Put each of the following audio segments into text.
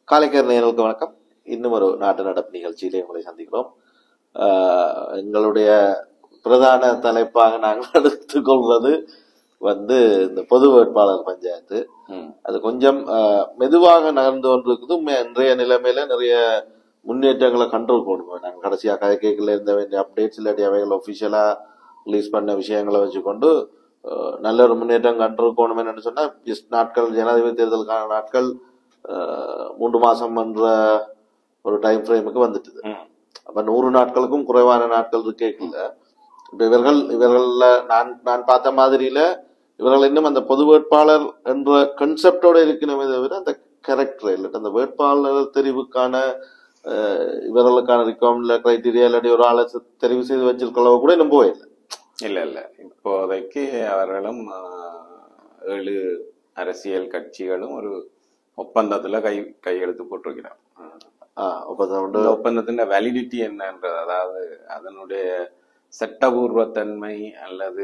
காலைக்கர் நேயர்களுக்கு வணக்கம் இன்னும் ஒரு நாட்டு நடப்பு நிகழ்ச்சியிலே உங்களை சந்திக்கிறோம் ஆஹ் எங்களுடைய பிரதான தலைப்பாக நாங்கள் எடுத்துக்கொள்வது வந்து இந்த பொது வேட்பாளர் பஞ்சாயத்து அது கொஞ்சம் ஆஹ், மெதுவாக நகர்ந்து கொண்டிருக்குது உண்மை- இன்றைய நிலைமையில நிறைய முன்னேற்றங்களை கண்ட்ரோல் பண்ணுவோம் நாங்கள் கடைசியாக கதை கேட்கல இருந்த வேண்டிய அப்டேட்ஸ் இல்லாட்டி அவைகள் ஒஃபிஷியலா ரிலீஸ் பண்ண விஷயங்களை வச்சுக்கொண்டு ஆஹ், நல்ல ஒரு முன்னேற்றம் கண்ட்ரோல் போகணும்னு சொன்னா just நாட்கள் ஜனாதிபதி தேர்தலுக்கான நாட்கள் ஆஹ், மூன்று மாசம் என்ற ஒரு டைம் ஃப்ரேமுக்கு வந்துட்டுது அப்ப நூறு நாட்களுக்கும் குறைவான நாட்கள் இருக்கேக்கல இப்ப இவர்கள் இவர்கள்ல நான் நான் பார்த்த மாதிரியில இவர்கள் இன்னும் அந்த பொது வேட்பாளர் என்ற கன்செப்டோட இருக்கணுமே தவிர அந்த கேரக்டர் இல்லாட்டி அந்த வேட்பாளர் தெரிவுக்கான அஹ், இவர்களுக்கான ரிக்வயர்மெண்ட்ல கிரைட்டீரியா இல்லாட்டி ஒரு ஆளை செ- தெரிவு செய்து வச்சிருக்களவு கூட இன்னும் போயில்லை இல்ல இல்ல இப்போதைக்கு அவர்களும் ஆ, ஏழு அரசியல் கட்சிகளும் ஒரு ஒப்பந்தத்துல கை கையெழுத்து போட்டிருக்கிறார் ஆஹ் அப்ப அது வந்து இந்த ஒப்பந்தத்தின் வேலிடிட்டி என்னன்றது அதாவது அதனுடைய சட்டபூர்வத்தன்மை அல்லது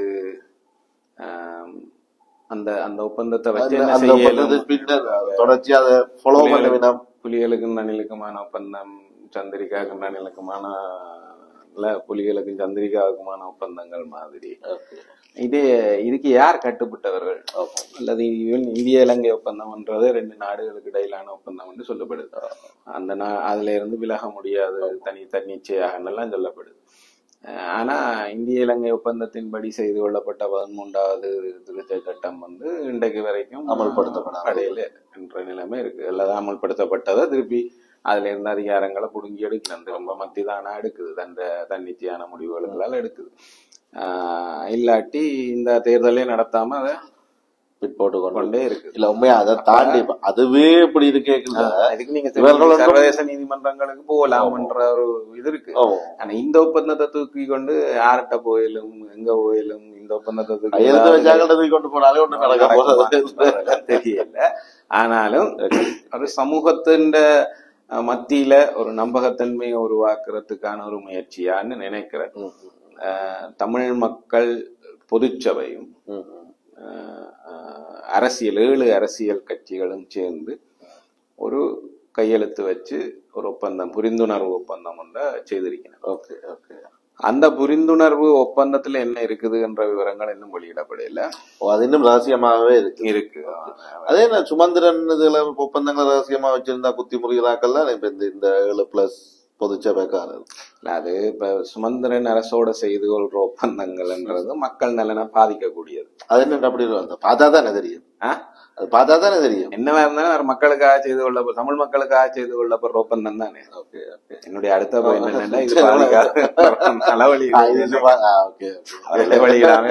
ஆம், அந்த அந்த ஒப்பந்தத்தை வச்சு அந்த- என்ன அந்த செய்ய ஒப்பந்தத்தின் பின்னர் தொடர்ச்சி அதை ஃபாலோ பண்ண வேண்டாம் புலிகளுக்கும் நனிலுக்குமான ஒப்பந்தம் சந்திரிகாவுக்கும் நனிலுக்குமான இல்ல புலிகளுக்கும் சந்திரிகாவுக்குமான ஒப்பந்தங்கள் மாதிரி இது இதுக்கு யார் கட்டுப்பட்டவர்கள் அல்லது ஈவன் இந்திய இலங்கை ஒப்பந்தம்ன்றது ரெண்டு நாடுகளுக்கு இடையிலான ஒப்பந்தம் என்று சொல்லப்படுது அந்த நா அதுல இருந்து விலக முடியாது தனி தன்னிச்சையாக எல்லாம் சொல்லப்படுது அஹ் ஆனா இந்திய இலங்கை ஒப்பந்தத்தின்படி செய்து கொள்ளப்பட்ட பதிமூன்றாவது திருத்த சட்டம் வந்து இன்றைக்கு வரைக்கும் அமல்படுத்தப்படாது. அடையல என்ற நிலைமை இருக்கு அல்லது அமல்படுத்தப்பட்டதை திருப்பி அதுல இருந்த அதிகாரங்களை புடுங்கி எடுக்கல அந்த ரொம்ப மத்திதானா எடுக்குது தந்த தன்னிச்சையான முடிவுகளுக்கெல்லாம் எடுக்குது ஆஹ் இல்லாட்டி இந்த தேர்தலே நடத்தாம அதை பிட் போட்டு கொண்டு கொண்டே இருக்கு இல்ல உண்மையா அதை தாண்டி இப்ப அதுவே இப்படி இருக்கேக்கல அதுக்கு நீங்க இவர்கள் வந்து- சர்வதேச நீதிமன்றங்களுக்கு போகலாம்ன்ற ஒரு இது இருக்கு ஓ ஆனா இந்த ஒப்பந்தத்தை தூக்கி கொண்டு யார்கிட்ட போயிலும் எங்க போயிலும் இந்த ஒப்பந்தத்தை தூக்கி கையெழுத்து ஏதாவது வச்சாங்கல்ல தூக்கி கொண்டு போனாலே ஒண்ணு நடக்க போறது நடக்குமான்றதெல்லாம் தெரியல ஆனாலும் ஒரு சமூகத்தின் அஹ், மத்தியில ஒரு நம்பகத்தன்மையை உருவாக்குறதுக்கான ஒரு முயற்சியான்னு நினைக்கிறேன் அஹ், தமிழ் மக்கள் பொதுச்சபையும் ம், ம். அஹ், அஹ், அரசியல் ஏழு அரசியல் கட்சிகளும் சேர்ந்து ஒரு கையெழுத்து வச்சு ஒரு ஒப்பந்தம் புரிந்துணர்வு ஒப்பந்தம் ஒன்றை செய்திருக்கிறார் ஓகே ஓகே அந்த புரிந்துணர்வு ஒப்பந்தத்துல என்ன இருக்குது என்ற விவரங்கள் இன்னும் வெளியிடப்படல ஓ அது இன்னும் ரகசியமாகவே இருக்கு இருக்கு அதே நான் சுமந்திரன் இதுல ஒப்பந்தங்கள் ரகசியமா வச்சிருந்தா குத்தி முறிகளாக்கெல்லாம் இப்ப இந்த இந்த ஏழு பிளஸ் பொதுச்சபைக்காரர் இல்ல, அது இப்ப சுமந்திரன் அரசோட செய்து கொள்ற ஒப்பந்தங்கள்ன்றது மக்கள் நலனை பாதிக்கக்கூடியது அது என்ன அப்படி இருக்கும்? அந்த பார்த்தா தானே தெரியும் ஆ? அது பார்த்தா தானே தெரியும் என்னவா இருந்தாலும் வேற மக்களுக்காக செய்து கொள்ள தமிழ் மக்களுக்காக செய்து கொள்ளப்படுற ஒப்பந்தம் தானே ஓகே ஓகே என்னுடைய அடுத்த point என்னன்னா இது பாதிக்காத நலவழி ஓகே வெளியிடாம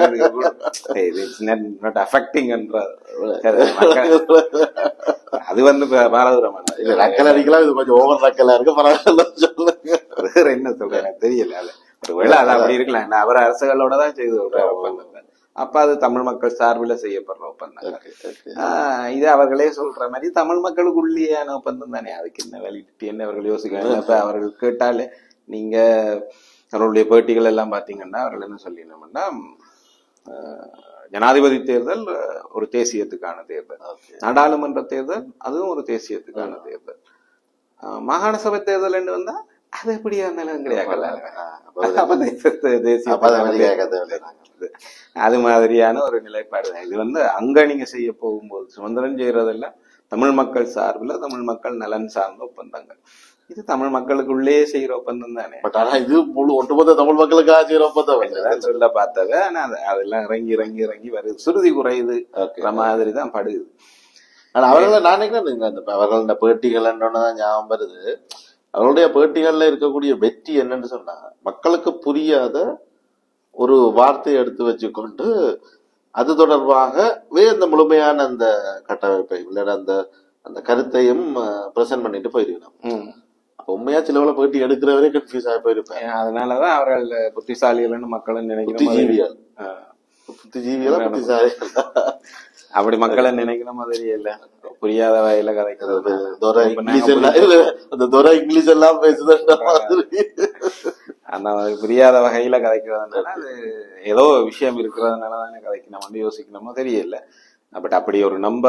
நாட் அஃபெக்டிங் என்ற அது வந்து பா- பாரதூரம் அல்ல. இல்ல நக்கல் அடிக்கலாம் இது கொஞ்சம் ஓவர் நக்கலா இருக்கு பரவாயில்ல சொல்லுங்க வேற என்ன சொல்றேன் எனக்கு தெரியல அது ஒருவேளை அது அப்படி இருக்கலாம் நான் அவர் அரசுகளோட தான் செய்து கொள்ற ஒப்பந்தம் அப்ப அது தமிழ் மக்கள் சார்பில் செய்யப்படுற ஒப்பந்தம் ஓகே ஓகே ஆஹ் இது அவர்களே சொல்ற மாதிரி தமிழ் மக்களுக்கு உள்ளேயான ஒப்பந்தம் தானே அதுக்கு என்ன வேலிடிட்டி என்ன அவர்கள் யோசிக்கிறாங்க இப்ப அவர்கள் கேட்டாலே நீங்க அவர்களுடைய பேட்டிகள் எல்லாம் பாத்தீங்கன்னா அவர்கள் என்ன சொல்லினோம்னா ஆஹ், ஜனாதிபதி தேர்தல் ஆஹ், ஒரு தேசியத்துக்கான தேர்தல் நாடாளுமன்ற தேர்தல் அதுவும் ஒரு தேசியத்துக்கான தேர்தல் ஆஹ், மாகாண சபை தேர்தல் என்று வந்தா அது எப்படியா இருந்தாலும் கிடையாது அப்ப தேச- தேசிய அப்ப அதை வந்து கேட்க தேவையில்லை. அது மாதிரியான ஒரு நிலைப்பாடு தான் இது வந்து அங்க நீங்க செய்ய போகும்போது சுதந்திரம் செய்யறதெல்லாம் தமிழ் மக்கள் சார்பில் தமிழ் மக்கள் நலன் சார்ந்த ஒப்பந்தங்கள் இது தமிழ் மக்களுக்குள்ளே செய்யற ஒப்பந்தம் தானே பட் ஆனா இது முழு ஒட்டுமொத்த தமிழ் மக்களுக்காக செய்யற ஒப்பந்தம் இல்லை. இதுதான் சொல்ல பார்த்தவ ஆனா அது- அதெல்லாம் இறங்கி இறங்கி இறங்கி வருது சுருதி குறையுது Okay. மாதிரி தான் படுது ஆனா அவர்களை நான் நினைக்கிறேன் நீங்க அந்த அவர்கள் இந்த பேட்டிகள் தான் ஞாபகம் வருது அவர்களுடைய பேட்டிகள்ல இருக்கக்கூடிய வெற்றி என்னன்னு சொன்னா மக்களுக்கு புரியாத ஒரு வார்த்தையை எடுத்து வச்சுக்கொண்டு அது தொடர்பாகவே அந்த முழுமையான அந்த கட்டமைப்பை இல்லைன்னா அந்த அந்த கருத்தையும் பிரசன்ட் பண்ணிட்டு போயிருக்கணும் ம். அப்ப உண்மையா சிலவள பேட்டி எடுக்கிறவரே கன்ஃபியூஸ் ஆகி போயிருப்பேன் அதனாலதான் அவர்கள் புத்திசாலிகள்னு மக்களும் நினைக்கிற மாதிரி புத்திஜீவிகள் ஆ. புத்திஜீவிகளா புத்திசாலி அப்படி மக்களை நினைக்கிற மாதிரி இல்ல புரியாத வகையில கதைக்கிறது துரை இப்ப இங்கிலீஷ் நாங்க எல்லாம் இல்ல, அந்த துரை இங்கிலீஷ் எல்லாம் பேசுதுன்ற மாதிரி அந்த மாதிரி புரியாத வகையில கதைக்கிறதுனால அது ஏதோ விஷயம் இருக்கிறதுனால தானே கதைக்கணும் வந்து யோசிக்கணுமோ தெரியல பட் அப்படி ஒரு நம்ப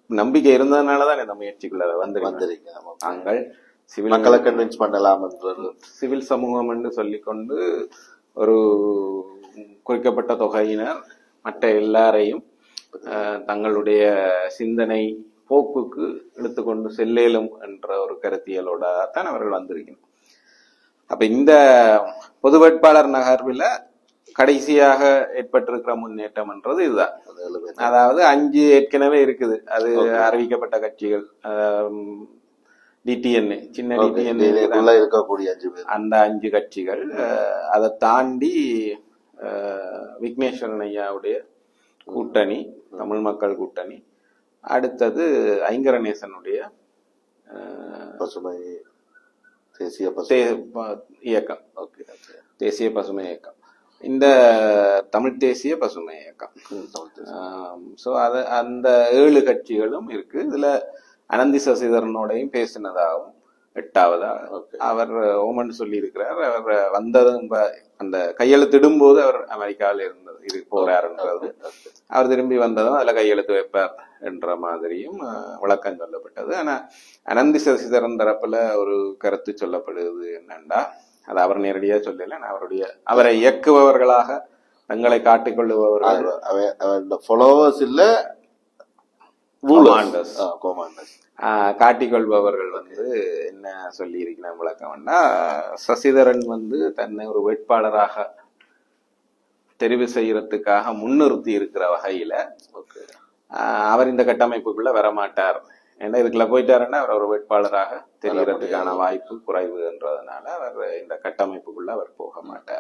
நம்பிக்கை இருந்ததுனாலதான் இந்த முயற்சிக்குள்ள வந்திருக்கோம் வந்திருக்கீங்க ஆமா. நாங்கள் சிவில் மக்களை கன்வின்ஸ் பண்ணலாம் என்றது சிவில் சமூகம் என்று சொல்லிக்கொண்டு ஒரு குறிக்கப்பட்ட தொகையினர் மற்ற எல்லாரையும் அஹ், தங்களுடைய சிந்தனை போக்குக்கு இழுத்துக்கொண்டு செல்லேலும் என்ற ஒரு கருத்தியலோட தான் அவர்கள் வந்திருக்கணும் அப்ப இந்த பொது வேட்பாளர் நகர்வில் கடைசியாக ஏற்பட்டிருக்கிற முன்னேற்றம் என்றது இதுதான் அது எழுபது. அதாவது அஞ்சு ஏற்கனவே இருக்குது அது அறிவிக்கப்பட்ட கட்சிகள் டிடிஎன் சின்ன Okay. டிடிஎன் இதுக்குள்ள இருக்கக்கூடிய அஞ்சு பேர் அந்த அஞ்சு கட்சிகள் அஹ், அதை தாண்டி அஹ், விக்னேஸ்வரன் ஐயாவுடைய கூட்டணி தமிழ் மக்கள் கூட்டணி அடுத்தது ஐங்கரநேசனுடைய அஹ், பசுமை தேசிய பசுமை தே- ப- இயக்கம் ஓகே ஓகே தேசிய பசுமை இயக்கம் இந்த தமிழ் தேசிய பசுமை இயக்கம் ம், தமிழ் தேசியம். ஸோ அது அந்த ஏழு கட்சிகளும் இருக்கு இதுல அனந்தி சசிதரனோடையும் பேசினதாகவும் எட்டாவதா Okay. அவர் ஓமன் சொல்லி இருக்கிறார் அவர் வந்ததும் ப- அந்த கையெழுத்திடும் போது அவர் அமெரிக்காவில் இருந்தது இது போறாருன்றது அவர் திரும்பி வந்ததும் அதுல கையெழுத்து வைப்பார் என்ற மாதிரியும் அஹ், விளக்கம் சொல்லப்பட்டது ஆனா அனந்தி சசிதரன் தரப்புல ஒரு கருத்து சொல்லப்படுது என்னண்டா அது அவர் நேரடியா சொல்லல ஆனா அவருடைய அவரை இயக்குபவர்களாக தங்களை காட்டிக்கொள்ளுபவர்கள் அவ- அவ- அவன் ஃபாலோவர்ஸ் இல்ல Commanders. கோமாண்டர்ஸ் ஆஹ் காட்டிக்கொள்பவர்கள் வந்து என்ன சொல்லி இருக்கிறேன் விளக்கம்னா சசிதரன் வந்து தன்னை ஒரு வேட்பாளராக தெரிவு செய்யறதுக்காக முன்னிறுத்தி இருக்கிற வகையில ஓகே ஆஹ் அவர் இந்த கட்டமைப்புக்குள்ள வரமாட்டார் ஏன்னா இதுக்குள்ள போயிட்டாருன்னா அவர் ஒரு வேட்பாளராக தெரிகிறதுக்கான வாய்ப்பு குறைவுன்றதுனால அவர் இந்த கட்டமைப்புக்குள்ள அவர் போக மாட்டார்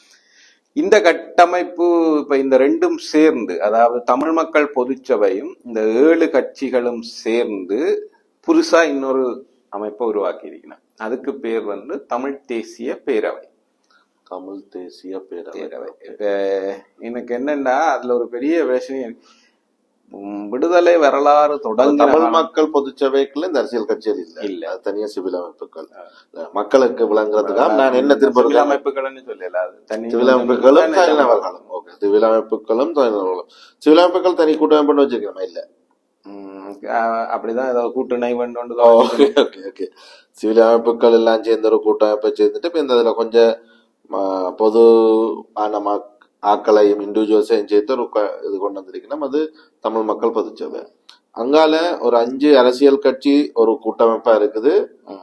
இந்த கட்டமைப்பு இப்ப இந்த ரெண்டும் சேர்ந்து அதாவது தமிழ் மக்கள் பொதுச்சபையும் இந்த ஏழு கட்சிகளும் சேர்ந்து புதுசா இன்னொரு அமைப்பை உருவாக்கி இருக்கணும் அதுக்கு பேர் வந்து தமிழ் தேசிய பேரவை தமிழ் தேசிய பேரவை பேரவை இப்ப எனக்கு என்னன்னா அதுல ஒரு பெரிய விஷயம் உம், விடுதலை வரலாறு தொடங்க தமிழ் மக்கள் பொதுச்சபைக்குள்ள இந்த அரசியல் கட்சிகள் இல்ல இல்ல. அது தனியா சிவில் அமைப்புகள் மக்களுக்கு விளங்குறதுக்காக நான் என்ன திரும்ப சிவில் அமைப்புகள்னு சொல்லல அது தனி சிவில் அமைப்புகளும் தனிநபர்களும் ஓகே சிவில் அமைப்புகளும் தனிநபர்களும் சிவில் அமைப்புகள் தனி கூட்டமைப்புன்னு வச்சிருக்கோமா இல்ல உம், அஹ், அப்படிதான் ஏதோ கூட்டணை கொண்டு ஓகே ஓகே ஓகே சிவில் அமைப்புகள் எல்லாம் சேர்ந்து ஒரு கூட்டமைப்பை சேர்ந்துட்டு இப்ப இந்த இதுல கொஞ்சம் ம, பொது ஆன மக்- ஆக்களையும் இண்டிவிஜுவல்ஸையும் சேர்த்து ஒரு க- இது கொண்டு வந்திருக்கணும் அது தமிழ் மக்கள் பொதுச்சபை அங்கால ஒரு அஞ்சு அரசியல் கட்சி ஒரு கூட்டமைப்பா இருக்குது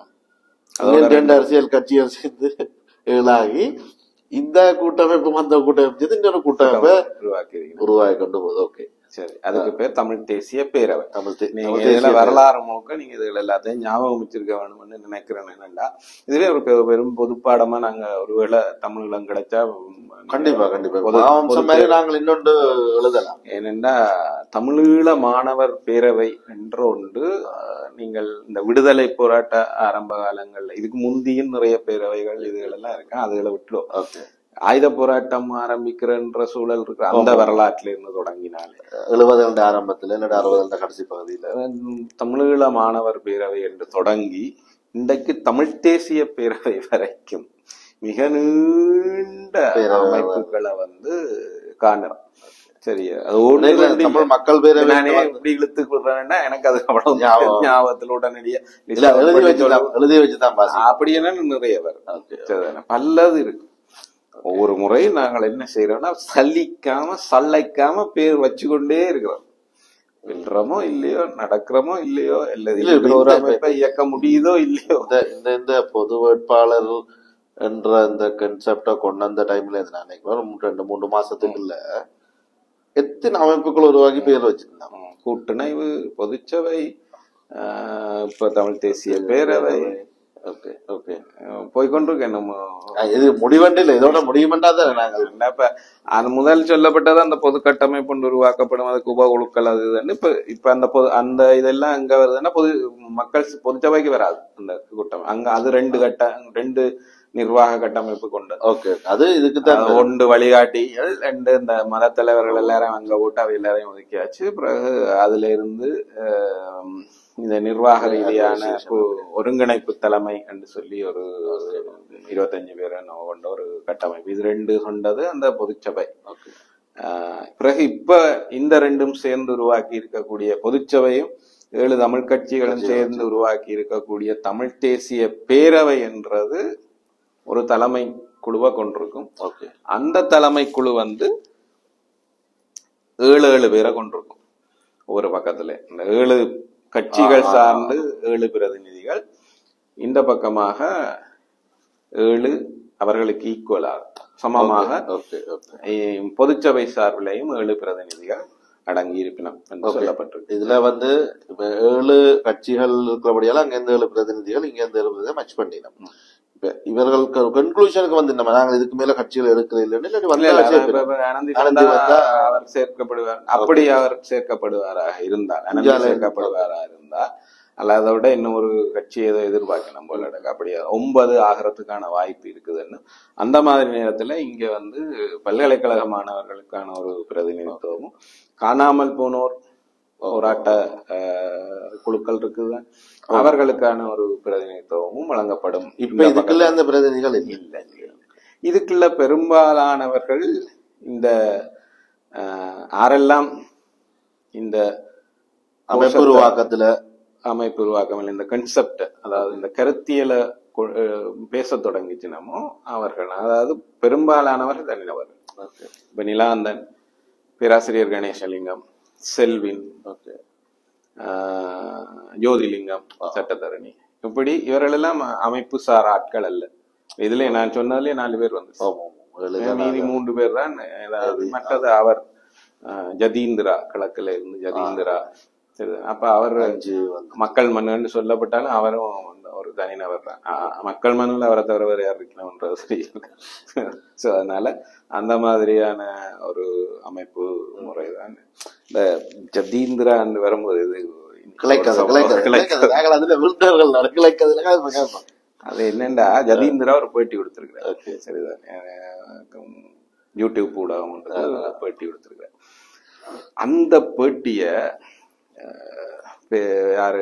இங்க ரெண்டு அரசியல் கட்சிகள் சேர்ந்து ஏழாகி இந்த கூட்டமைப்பு அந்த கூட்டமைப்பு சேர்ந்து இன்னொரு கூட்டமைப்பை உருவாக்கி உருவாக்கி கொண்டு போகுது ஓகே சரி அதுக்கு பேர் தமிழ் தேசிய பேரவை தமிழ் தே- நீங்க தமிழ் இதுல தேசிய வரலாறு முழுக்க நீங்க இதுல எல்லாத்தையும் ஞாபகம் வச்சிருக்க வேணும்னு நினைக்கிறேன் என்னண்டா இதுவே ஒரு பெ- பெரும் பொதுப்பாடமா நாங்க ஒருவேளை தமிழ் கிடைச்சா உம், கண்டிப்பா கண்டிப்பா பொது- மாவம்சம் மாதிரி நாங்கள் இன்னொன்று எழுதலாம் ஏனென்றா தமிழீழ மாணவர் பேரவை என்ற ஒன்று அஹ், நீங்கள் இந்த விடுதலை போராட்ட ஆரம்ப காலங்கள்ல இதுக்கு முந்தியும் நிறைய பேரவைகள் இதுகள் எல்லாம் இருக்கு அதுகளை விட்டுடும் ஓகே ஆயுத போராட்டம் ஆரம்பிக்கிறன்ற சூழல் இருக்கு அந்த வரலாற்றுல இருந்து தொடங்கினாலே எழுபதுകളുடைய ஆரம்பத்துல இல்லாட்டி அறுபதுകളുடைய கடைசி பகுதியில உம், தமிழீழ மாணவர் பேரவை என்று தொடங்கி இன்றைக்கு தமிழ் தேசிய பேரவை வரைக்கும் மிக நீண்ட பேரவை. அமைப்புகளை வந்து காணுறோம் சரியா அது ஒண்ணு இல்ல, ரெண்டு தமிழ் மக்கள் பேரவை நானே இப்படி இழுத்து விடுறேன்னா எனக்கு அது அவ்வளவு ஞாபகம். ஞாபகத்துல உடனடியா இல்ல எழுதி வச்சுதான் எழுதி வச்சுதான் பாசி அப்படி என்ன நிறைய வரும் ஓகே சரிதானே? பல்லது இருக்கு ஒவ்வொரு முறையும் நாங்கள் என்ன செய்யறோம்னா சலிக்காம சல்லைக்காம பேர் வச்சுக்கொண்டே இருக்கிறோம் வெல்றமோ இல்லையோ நடக்கிறோமோ இல்லையோ இல்ல, இல்ல இருக்கிற ஒரு இந்த- அமைப்பை இயக்க முடியுதோ இல்லையோ இந்த இந்த இந்த பொது வேட்பாளர் என்ற இந்த கன்செப்ட கொண்டு வந்த டைம்ல இது நான் நினைக்கிறேன் ஒரு ரெண்டு மூணு மாசத்துக்குள்ள எத்தனை அமைப்புகள் உருவாக்கி பேர் வச்சிருந்தாங்க ம், கூட்டுணைவு பொதுச்சபை ஆஹ், இப்ப தமிழ் தேசிய பேரவை ஓகே ஓகே ஆஹ், போய்க்கொண்டிருக்கேன் நம்ம இது முடிவண்டு இல்ல இதோட முடிவுண்டா தான் நாங்கள் என்ன இப்ப அது முதல் சொல்லப்பட்டது அந்த பொது கட்டமைப்பு ஒன்று உருவாக்கப்படும் அதுக்கு உப குழுக்கள் அது இதுன்னு இப்ப இப்ப அந்த பொது அந்த இதெல்லாம் எங்க வருதுன்னா பொது மக்கள் பொதுச்சபைக்கு வராது அந்த கூட்டம் அங்க அது ரெண்டு கட்ட ரெண்டு நிர்வாக கட்டமைப்பு கொண்டது ஓகே அது இதுக்கு தான் அது ஒன்று வழிகாட்டிகள் ரெண்டு இந்த மத தலைவர்கள் எல்லாரும் அங்க போட்டு அவை எல்லாரையும் ஒதுக்கியாச்சு பிறகு அதுல இருந்து ஆஹ், இந்த நிர்வாக ரீதியான கு- ஒருங்கிணைப்பு தலைமை என்று சொல்லி ஒரு இருபத்தஞ்சு பேர் என்னவோ கொண்ட ஒரு கட்டமைப்பு இது ரெண்டு கொண்டது அந்த பொதுச்சபை ஓகே ஆஹ், பிறகு இப்ப இந்த ரெண்டும் சேர்ந்து உருவாக்கி இருக்கக்கூடிய பொதுச்சபையும் ஏழு தமிழ் கட்சிகளும் சேர்ந்து உருவாக்கி இருக்கக்கூடிய தமிழ் தேசிய பேரவை என்றது ஒரு தலைமை குழுவை கொண்டிருக்கும் ஓகே அந்த தலைமை குழு வந்து ஏழு ஏழு பேரை கொண்டிருக்கும் ஒவ்வொரு பக்கத்துல இந்த ஏழு கட்சிகள் ஆ, ஆ, ஆ. சார்ந்து ஏழு பிரதிநிதிகள் இந்த பக்கமாக ஏழு அவர்களுக்கு ஈக்குவலாக சமமாக ஓகே ஓகே eh, பொதுச்சபை சார்பிலையும் ஏழு பிரதிநிதிகள் அடங்கி இருப்பினம் என்று Okay. சொல்லப்பட்டிருக்கு இதுல வந்து இப்ப ஏழு கட்சிகள் இருக்கிறபடியால அங்க இருந்து ஏழு பிரதிநிதிகள் இங்க இருந்து ஏழு பிரதிநிதிகள் மச் பண்ணினோம் இப்ப இவர்கள் கன்க்ளூஷனுக்கு வந்து நம்ம நாங்க இதுக்கு மேல கட்சிகள் எடுக்கிறது இல்லைன்னு இல்லாட்டி இல்ல, இல்ல, வந்தா அதான் சேர்க்கிறோம். இப்ப ஆனந்தி ஆனந்தி வந்தா வந்தா அவர் சேர்க்கப்படுவார் அப்படி அவர் சேர்க்கப்படுவாராக இருந்தார் ஆனந்தி இந்தியால சேர்க்கப்படுவாரா இருந்தார் அல்ல விட இன்னும் ஒரு கட்சி ஏதோ எதிர்பார்க்கணும் போல இருக்கு அப்படி ஒன்பது ஆகிறதுக்கான வாய்ப்பு இருக்குதுன்னு அந்த மாதிரி நேரத்துல இங்க வந்து பல்கலைக்கழக மாணவர்களுக்கான ஒரு பிரதிநிதித்துவமும் காணாமல் போனோர் போராட்ட அஹ், குழுக்கள் இருக்குது அவர்களுக்கான ஒரு பிரதிநிதித்துவமும் வழங்கப்படும் இப்ப இந்த இதுக்குள்ள அந்த பிரதிநிதிகள் இல்லை இல்ல இல்ல. இதுக்குள்ள பெரும்பாலானவர்கள் இந்த அஹ், யாரெல்லாம் இந்த அமைப்பு உருவாக்கத்துல அமைப்பு உருவாக்கம் இந்த கன்செப்ட் அதாவது இந்த கருத்தியலை கொ- அஹ், பேசத் தொடங்கிச்சினமோ அவர்கள் அதாவது பெரும்பாலானவர்கள் தனிநபர்கள் ஓகே இப்ப நிலாந்தன் பேராசிரியர் கணேசலிங்கம் செல்வின் ஓகே ஆஹ், ஜோதிலிங்கம் சட்டத்தரணி இப்படி இவர்களெல்லாம் அமைப்பு சார் ஆட்கள் அல்ல இதுல நான் சொன்னதுலயே நாலு பேர் வந்து ஆமா ஆமா ஏழு மீதி மூன்று பேர் தான் ஏதாவது மற்றது அவர் ஆஹ், ஜதீந்திரா கிழக்குல இருந்து ஜதீந்திரா சரி, அப்ப அவர் அஞ்சு வந்து மக்கள் மன்னன் சொல்லப்பட்டாலும் அவரும் வந்து ஒரு தனிநபர் தான் ஆஹ், மக்கள் மண்ணில் அவரை தவிர வேற யார் இருக்கணும்ன்றது தெரியல ஸோ அதனால அந்த மாதிரியான ஒரு அமைப்பு முறைதான் இந்த ஜதீந்திரா வரும்போது இது கிளைக்கதை கிளைக்கதை கிளைக்கதை கிளைக்கதை. நாங்கள் அதுல விழுந்தவர்கள் நான் கிளைக்கதையில கேட்போம், கேட்போம். அது என்னண்டா ஜதீந்திரா ஒரு பேட்டி கொடுத்திருக்கிறார் Okay. சரிதான் அஹ் யூடியூப் ஊடகம் ஒன்றுக்கு பேட்டி கொடுத்திருக்கிறார் அந்த பேட்டிய அஹ், பே- யாரு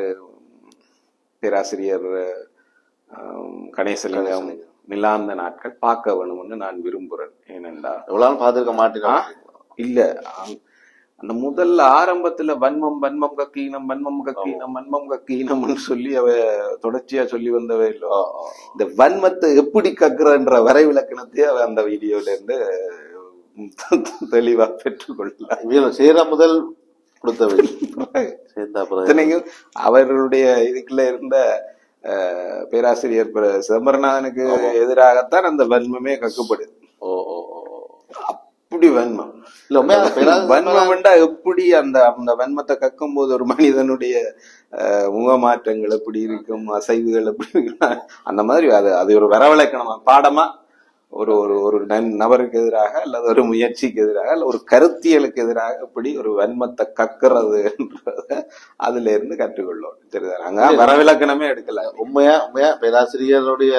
பேராசிரியர் அஹ், கணேசலிங்கம் நிலாந்த நாட்கள் பார்க்க வேணும்னு நான் விரும்புறேன் ஏனென்றா எவ்வளவு நாள் பார்த்திருக்க மாட்டேன் இல்ல அ- அந்த முதல்ல ஆரம்பத்துல வன்மம் வன்மம் கக்கீனம் வன்மம் கக்கீனம் வன்மம் கக்கீனம்னு சொல்லி அவ தொடர்ச்சியா சொல்லி வந்தவ இல்ல இந்த வன்மத்தை எப்படி கக்குறன்ற வரைவிலக்கணத்தையே அவ அந்த வீடியோல இருந்து தெளிவா பெற்றுக்கொள்ளலாம் இவங்க சேர முதல் கொடுத்தவை சேர்ந்த அப்புறம் இத்தனைக்கும் அவர்களுடைய இதுக்குள்ள இருந்த அஹ், பேராசிரியர் பிர- சிதம்பரநாதனுக்கு எதிராகத்தான் அந்த வன்மமே கக்கப்படுது ஓ ஓ ஓ ஓ. அப்படி வன்மம் இல்ல உண்மையா பேராசிரியர் வன்மம் வேண்டா எப்படி அந்த அந்த வன்மத்தை கக்கும் போது ஒரு மனிதனுடைய அஹ், முகமாற்றங்கள் எப்படி இருக்கும் அசைவுகள் எப்படி இருக்கும் அந்த மாதிரி அது அது ஒரு வரவழைக்கணுமா பாடமா ஒரு ஒரு ஒரு நன்- நபருக்கு எதிராக அல்லது ஒரு முயற்சிக்கு எதிராக அல்ல ஒரு கருத்தியலுக்கு எதிராக எப்படி ஒரு வன்மத்தை கக்குறதுன்றத அதுல இருந்து கற்றுக்கொள்ளும் சரிதான் அங்க வரவிலக்கணமே எடுக்கல உண்மையா உண்மையா பேராசிரியருடைய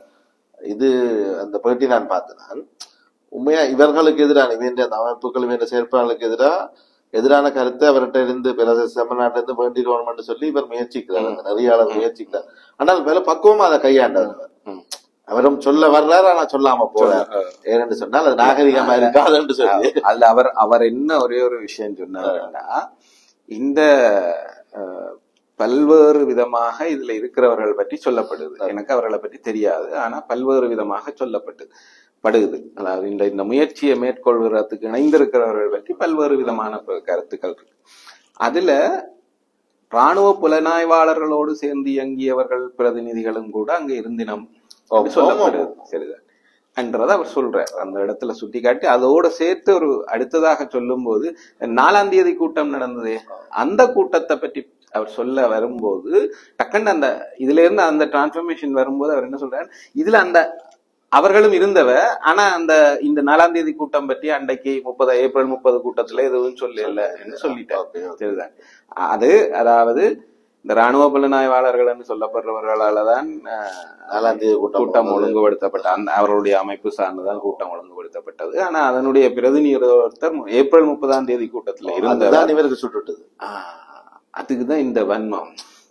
இது அந்த பேட்டி நான் பார்த்தேன் நான். உண்மையா இவர்களுக்கு எதிரான இவன் அந்த அமைப்புகள் இவன் செயற்பாடுகளுக்கு எதிராக எதிரான கருத்தை அவர்கிட்ட இருந்து பேராசிரியர் செம்மநாட்டில இருந்து வேண்டிடுவோம் சொல்லி இவர் முயற்சிக்கிறார் அந்த நெறியாளர் முயற்சிக்கிறார் ஆனால் மேல பக்குவமா அதை கையாண்டவர் அவர். ம். அவரும் சொல்ல வர்றாரு ஆனா சொல்லாம போறார் ஏன்னு சொன்னால் அது நாகரிகமா இருக்காதுன்னு சொல்லி அதுல அவர் அவர் என்ன ஒரே ஒரு விஷயம் சொன்னாருன்னா இந்த அஹ், பல்வேறு விதமாக இதுல இருக்கிறவர்கள் பற்றி சொல்லப்படுது எனக்கு அவர்களை பற்றி தெரியாது ஆனா பல்வேறு விதமாக சொல்லப்பட்டு படுகுது அதாவது இந்த இந்த முயற்சியை மேற்கொள்வதற்கு இணைந்திருக்கிறவர்கள் பற்றி பல்வேறு விதமான ப- கருத்துக்கள் இருக்கு அதுல ராணுவ புலனாய்வாளர்களோடு சேர்ந்து இயங்கியவர்கள் பிரதிநிதிகளும் கூட அங்க இருந்தினம் அப்படி ஆமா, சொல்லப்படுது சரிதான் என்றதை அவர் சொல்றார் அந்த இடத்துல சுட்டி காட்டி அதோட சேர்த்து ஒரு அடுத்ததாக சொல்லும்போது நாலாம் தேதி கூட்டம் நடந்ததே அந்த கூட்டத்தை பற்றி அவர் சொல்ல வரும்போது டக்குன்னு அந்த இதுல இருந்து அந்த டிரான்ஸ்பர்மேஷன் வரும்போது அவர் என்ன சொல்றாரு இதுல அந்த அவர்களும் இருந்தவ ஆனா அந்த இந்த நாலாம் தேதி கூட்டம் பற்றி அன்றைக்கு முப்பது ஏப்ரல் முப்பது கூட்டத்துல எதுவும் சொல்லல என்று சொல்லிட்டார் சரிதான் அது அதாவது இந்த ராணுவ புலனாய்வாளர்கள் என்று சொல்லப்படுறவர்களால தான் அஹ், நாலாம் தேதி கூட்டம் கூட்டம் ஒழுங்குபடுத்தப்பட்ட அந்த அவர்களுடைய அமைப்பு சார்ந்துதான் கூட்டம் ஒழுங்குபடுத்தப்பட்டது ஆனா அதனுடைய பிரதிநிதி ஒருத்தர் ஏப்ரல் முப்பதாம் தேதி கூட்டத்துல இருந்தவர் அதுதான் இவருக்கு சுட்டுட்டது ஆஹ், அதுக்குதான் இந்த வன்மம்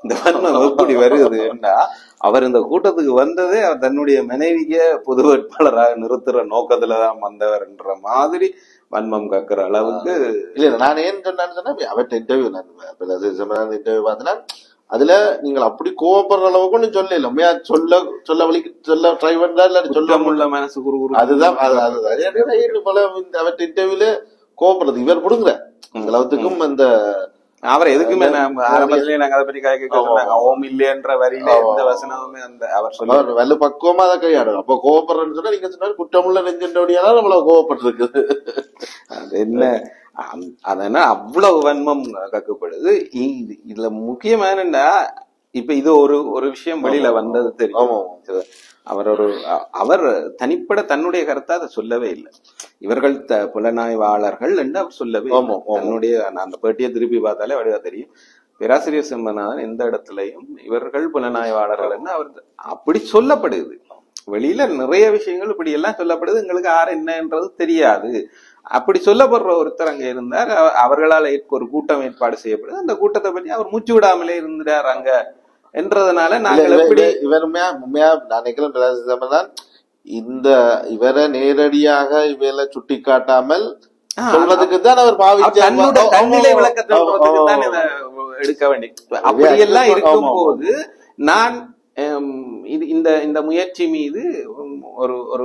இந்த வன்மம் எப்படி வருதுன்னா அவர் இந்த கூட்டத்துக்கு வந்ததே அவர் தன்னுடைய மனைவிய பொது வேட்பாளராக நிறுத்துற நோக்கத்துலதான் வந்தவர்ன்ற மாதிரி வன்மம் கக்குற அளவுக்கு இல்ல இல்ல நான் ஏன் சொன்னேன்னு சொன்னா அவர்கிட்ட இன்டர்வியூ நான் இன்டர்வியூ பார்த்தேன்னா அதுல நீங்கள் அப்படி கோவப்படுற அளவுக்கு ஒன்றும் சொல்ல இல்லை உண்மையா சொல்ல சொல்ல வழி சொல்ல ட்ரை பண்றா இல்ல சொல்ல குற்றமுள்ள மனசு குறு குறு அதுதான் அது- அதுதான் ஏன்னா ஏழு பல இந்த அவர்கிட்ட இன்டர்வியூல கோவப்படுறது இவர் கொடுங்க அந்த அளவுக்கும் அந்த அவரை எதுக்குமே நம்ம ஆரம்பத்திலேயே நாங்க அதை பத்தி கேட்க சொன்னாங்க ஓம் இல்லையன்ற வரியில எந்த வசனமுமே அந்த அவர் சொல்ல அவர் நல்ல பக்குவமா அதை கையாடும் அப்ப கோவப்படுறேன்னு சொன்னா நீங்க சொன்னா குற்றமுள்ள நெஞ்சண்டோடியாதான் நம்மள கோவப்பட்டிருக்குது அது என்ன அம்- அதனா அவ்வளவு வன்மம் கக்கப்படுது இ- இதுல முக்கியமானன்னா இப்ப இது ஒரு ஒரு விஷயம் வெளியில வந்தது தெரியும் ஆமா. அவர் ஒரு அ- அவர் தனிப்பட தன்னுடைய கருத்தை அதை சொல்லவே இல்லை இவர்கள் த புலனாய்வாளர்கள் என்று அவர் சொல்லவே இல்லை. ஆமா, ஆமா. தன்னுடைய நான் அந்த பேட்டியை திருப்பி பார்த்தாலே வடிவா தெரியும் பேராசிரியர் செம்மநாதன் எந்த இடத்துலயும் இவர்கள் புலனாய்வாளர்கள் என்று அவர் அப்படி சொல்லப்படுது வெளியில நிறைய விஷயங்கள் இப்படி எல்லாம் சொல்லப்படுது எங்களுக்கு யார் என்னன்றது தெரியாது அப்படி சொல்லப்படுற ஒருத்தர் அங்க இருந்தார் அவ- அவர்களால் ஏற்க ஒரு கூட்டம் ஏற்பாடு செய்யப்படுது அந்த கூட்டத்தை பற்றி அவர் மூச்சு விடாமலே இருந்தார் அங்க என்றதுனால நாங்கள் இல்ல, எப்படி இவர் இவர் உண்மையா உண்மையா நான் நினைக்கிறேன் பிரகாசம் தான் இந்த இவரை நேரடியாக இவரை சுட்டி காட்டாமல் ஆ, சொல்றதுக்கு தான் அவர் அவர் பாவிச்சார் தன்னுடைய தன்னிலை விளக்கத்தை ஆமா, சொல்றதுக்கு தான் ஆமா. இதை எடுக்க வேண்டி அப்படியெல்லாம் ஆமா, இருக்கும்போது நான் ஹம், இது இந்த இந்த முயற்சி மீது உம், ஒரு ஒரு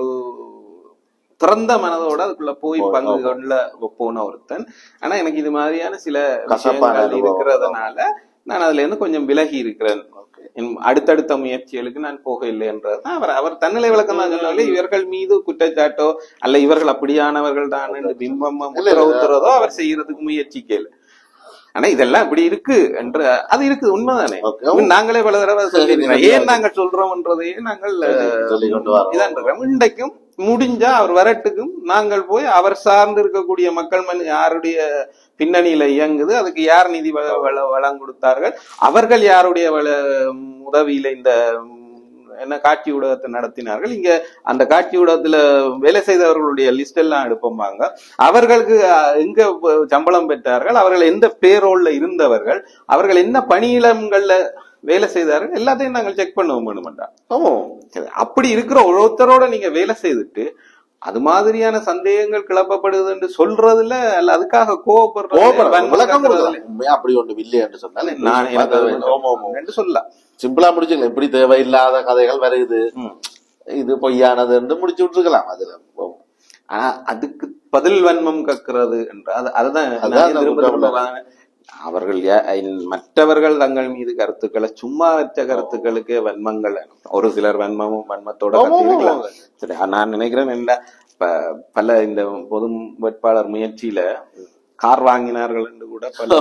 திறந்த மனதோட அதுக்குள்ள போய் போய், பங்கு ஆமா. கொள்ள போன ஒருத்தன் ஆனா எனக்கு இது மாதிரியான சில கசப்பான விஷயங்கள் அனுபவம். இருக்கிறதுனால நான் அதுல இருந்து கொஞ்சம் விலகி இருக்கிறேன் என் அடுத்தடுத்த முயற்சிகளுக்கு நான் போக இல்லை என்றதுதான் அவர் அவர் தன்னிலை விளக்கம் தான் சொன்னாலே இவர்கள் மீது குற்றச்சாட்டோ அல்ல இவர்கள் அப்படியானவர்கள் தான் என்று பிம்பம் இல்ல, இல்ல. ஊத்துறதோ அவர் செய்யறதுக்கு முயற்சிக்கல ஆனா இதெல்லாம் இப்படி இருக்கு என்று அது இருக்குது உண்மைதானே Okay. இன்னும் நாங்களே பல தடவை சொல்லியிருக்கிறோம் சரி, ஏன் நாங்கள் சொல்றோம்ன்றதையே நாங்கள் சொல்லி கொண்டு வரோம். இதான் இருக்கிறோம். இன்றைக்கும் முடிஞ்சா அவர் வரட்டுக்கும் நாங்கள் போய் அவர் சார்ந்து இருக்கக்கூடிய மக்கள் மன் யாருடைய பின்னணியில இயங்குது அதுக்கு யார் நிதி வ- வள- வளம் கொடுத்தார்கள் அவர்கள் யாருடைய வள உதவியில இந்த ம், என்ன காட்சி ஊடகத்தை நடத்தினார்கள் இங்க அந்த காட்சி ஊடகத்துல வேலை செய்தவர்களுடைய லிஸ்ட் எல்லாம் எடுப்போம்பாங்க அவர்களுக்கு அஹ், எங்க ப- சம்பளம் பெற்றார்கள் அவர்கள் எந்த பேரோல்ல இருந்தவர்கள் அவர்கள் என்ன பணியிடங்கள்ல வேலை செய்தார்கள் எல்லாத்தையும் நாங்கள் செக் பண்ணுவோம் வேணுமெண்டா ஆமா சரி, அப்படி இருக்கிற ஒருத்தரோட நீங்க வேலை செய்துட்டு அது மாதிரியான சந்தேகங்கள் கிளப்பப்படுது என்று சொல்றதுல அல்ல அதுக்காக கோவப்படுறது கோபப்பட வன்மம் விளக்கம் காட்டுறதுல கொடுக்கலாம். உண்மையா அப்படி ஒன்று இல்லை என்று சொன்னால் நான் எனக்கு அது ஆமா, ஆமா. என்று சொல்லலாம் சிம்பிளா முடிச்சுக்கலாம் இப்படி தேவையில்லாத கதைகள் வருது ம். இது பொய்யானது என்று முடிச்சு விட்டுருக்கலாம் அதுல ஆமா. ஆனா அதுக்கு பதில் வன்மம் கக்குறது என்ற அது அதுதான் நான் அதான் அந்த திரும்ப திரும்ப குற்றம் வாங்க- அவர்கள் யா- இன் மற்றவர்கள் தங்கள் மீது கருத்துக்களை சும்மா வச்ச கருத்துக்களுக்கு வன்மங்கள் ஒரு சிலர் வன்மமும் வன்மத்தோட ஆமா, கத்தி ஆமா, இருக்கலாம் சரி நான் நினைக்கிறேன் என்ன ப- பல இந்த பொது வேட்பாளர் முயற்சியில கார் வாங்கினார்கள் என்று கூட பல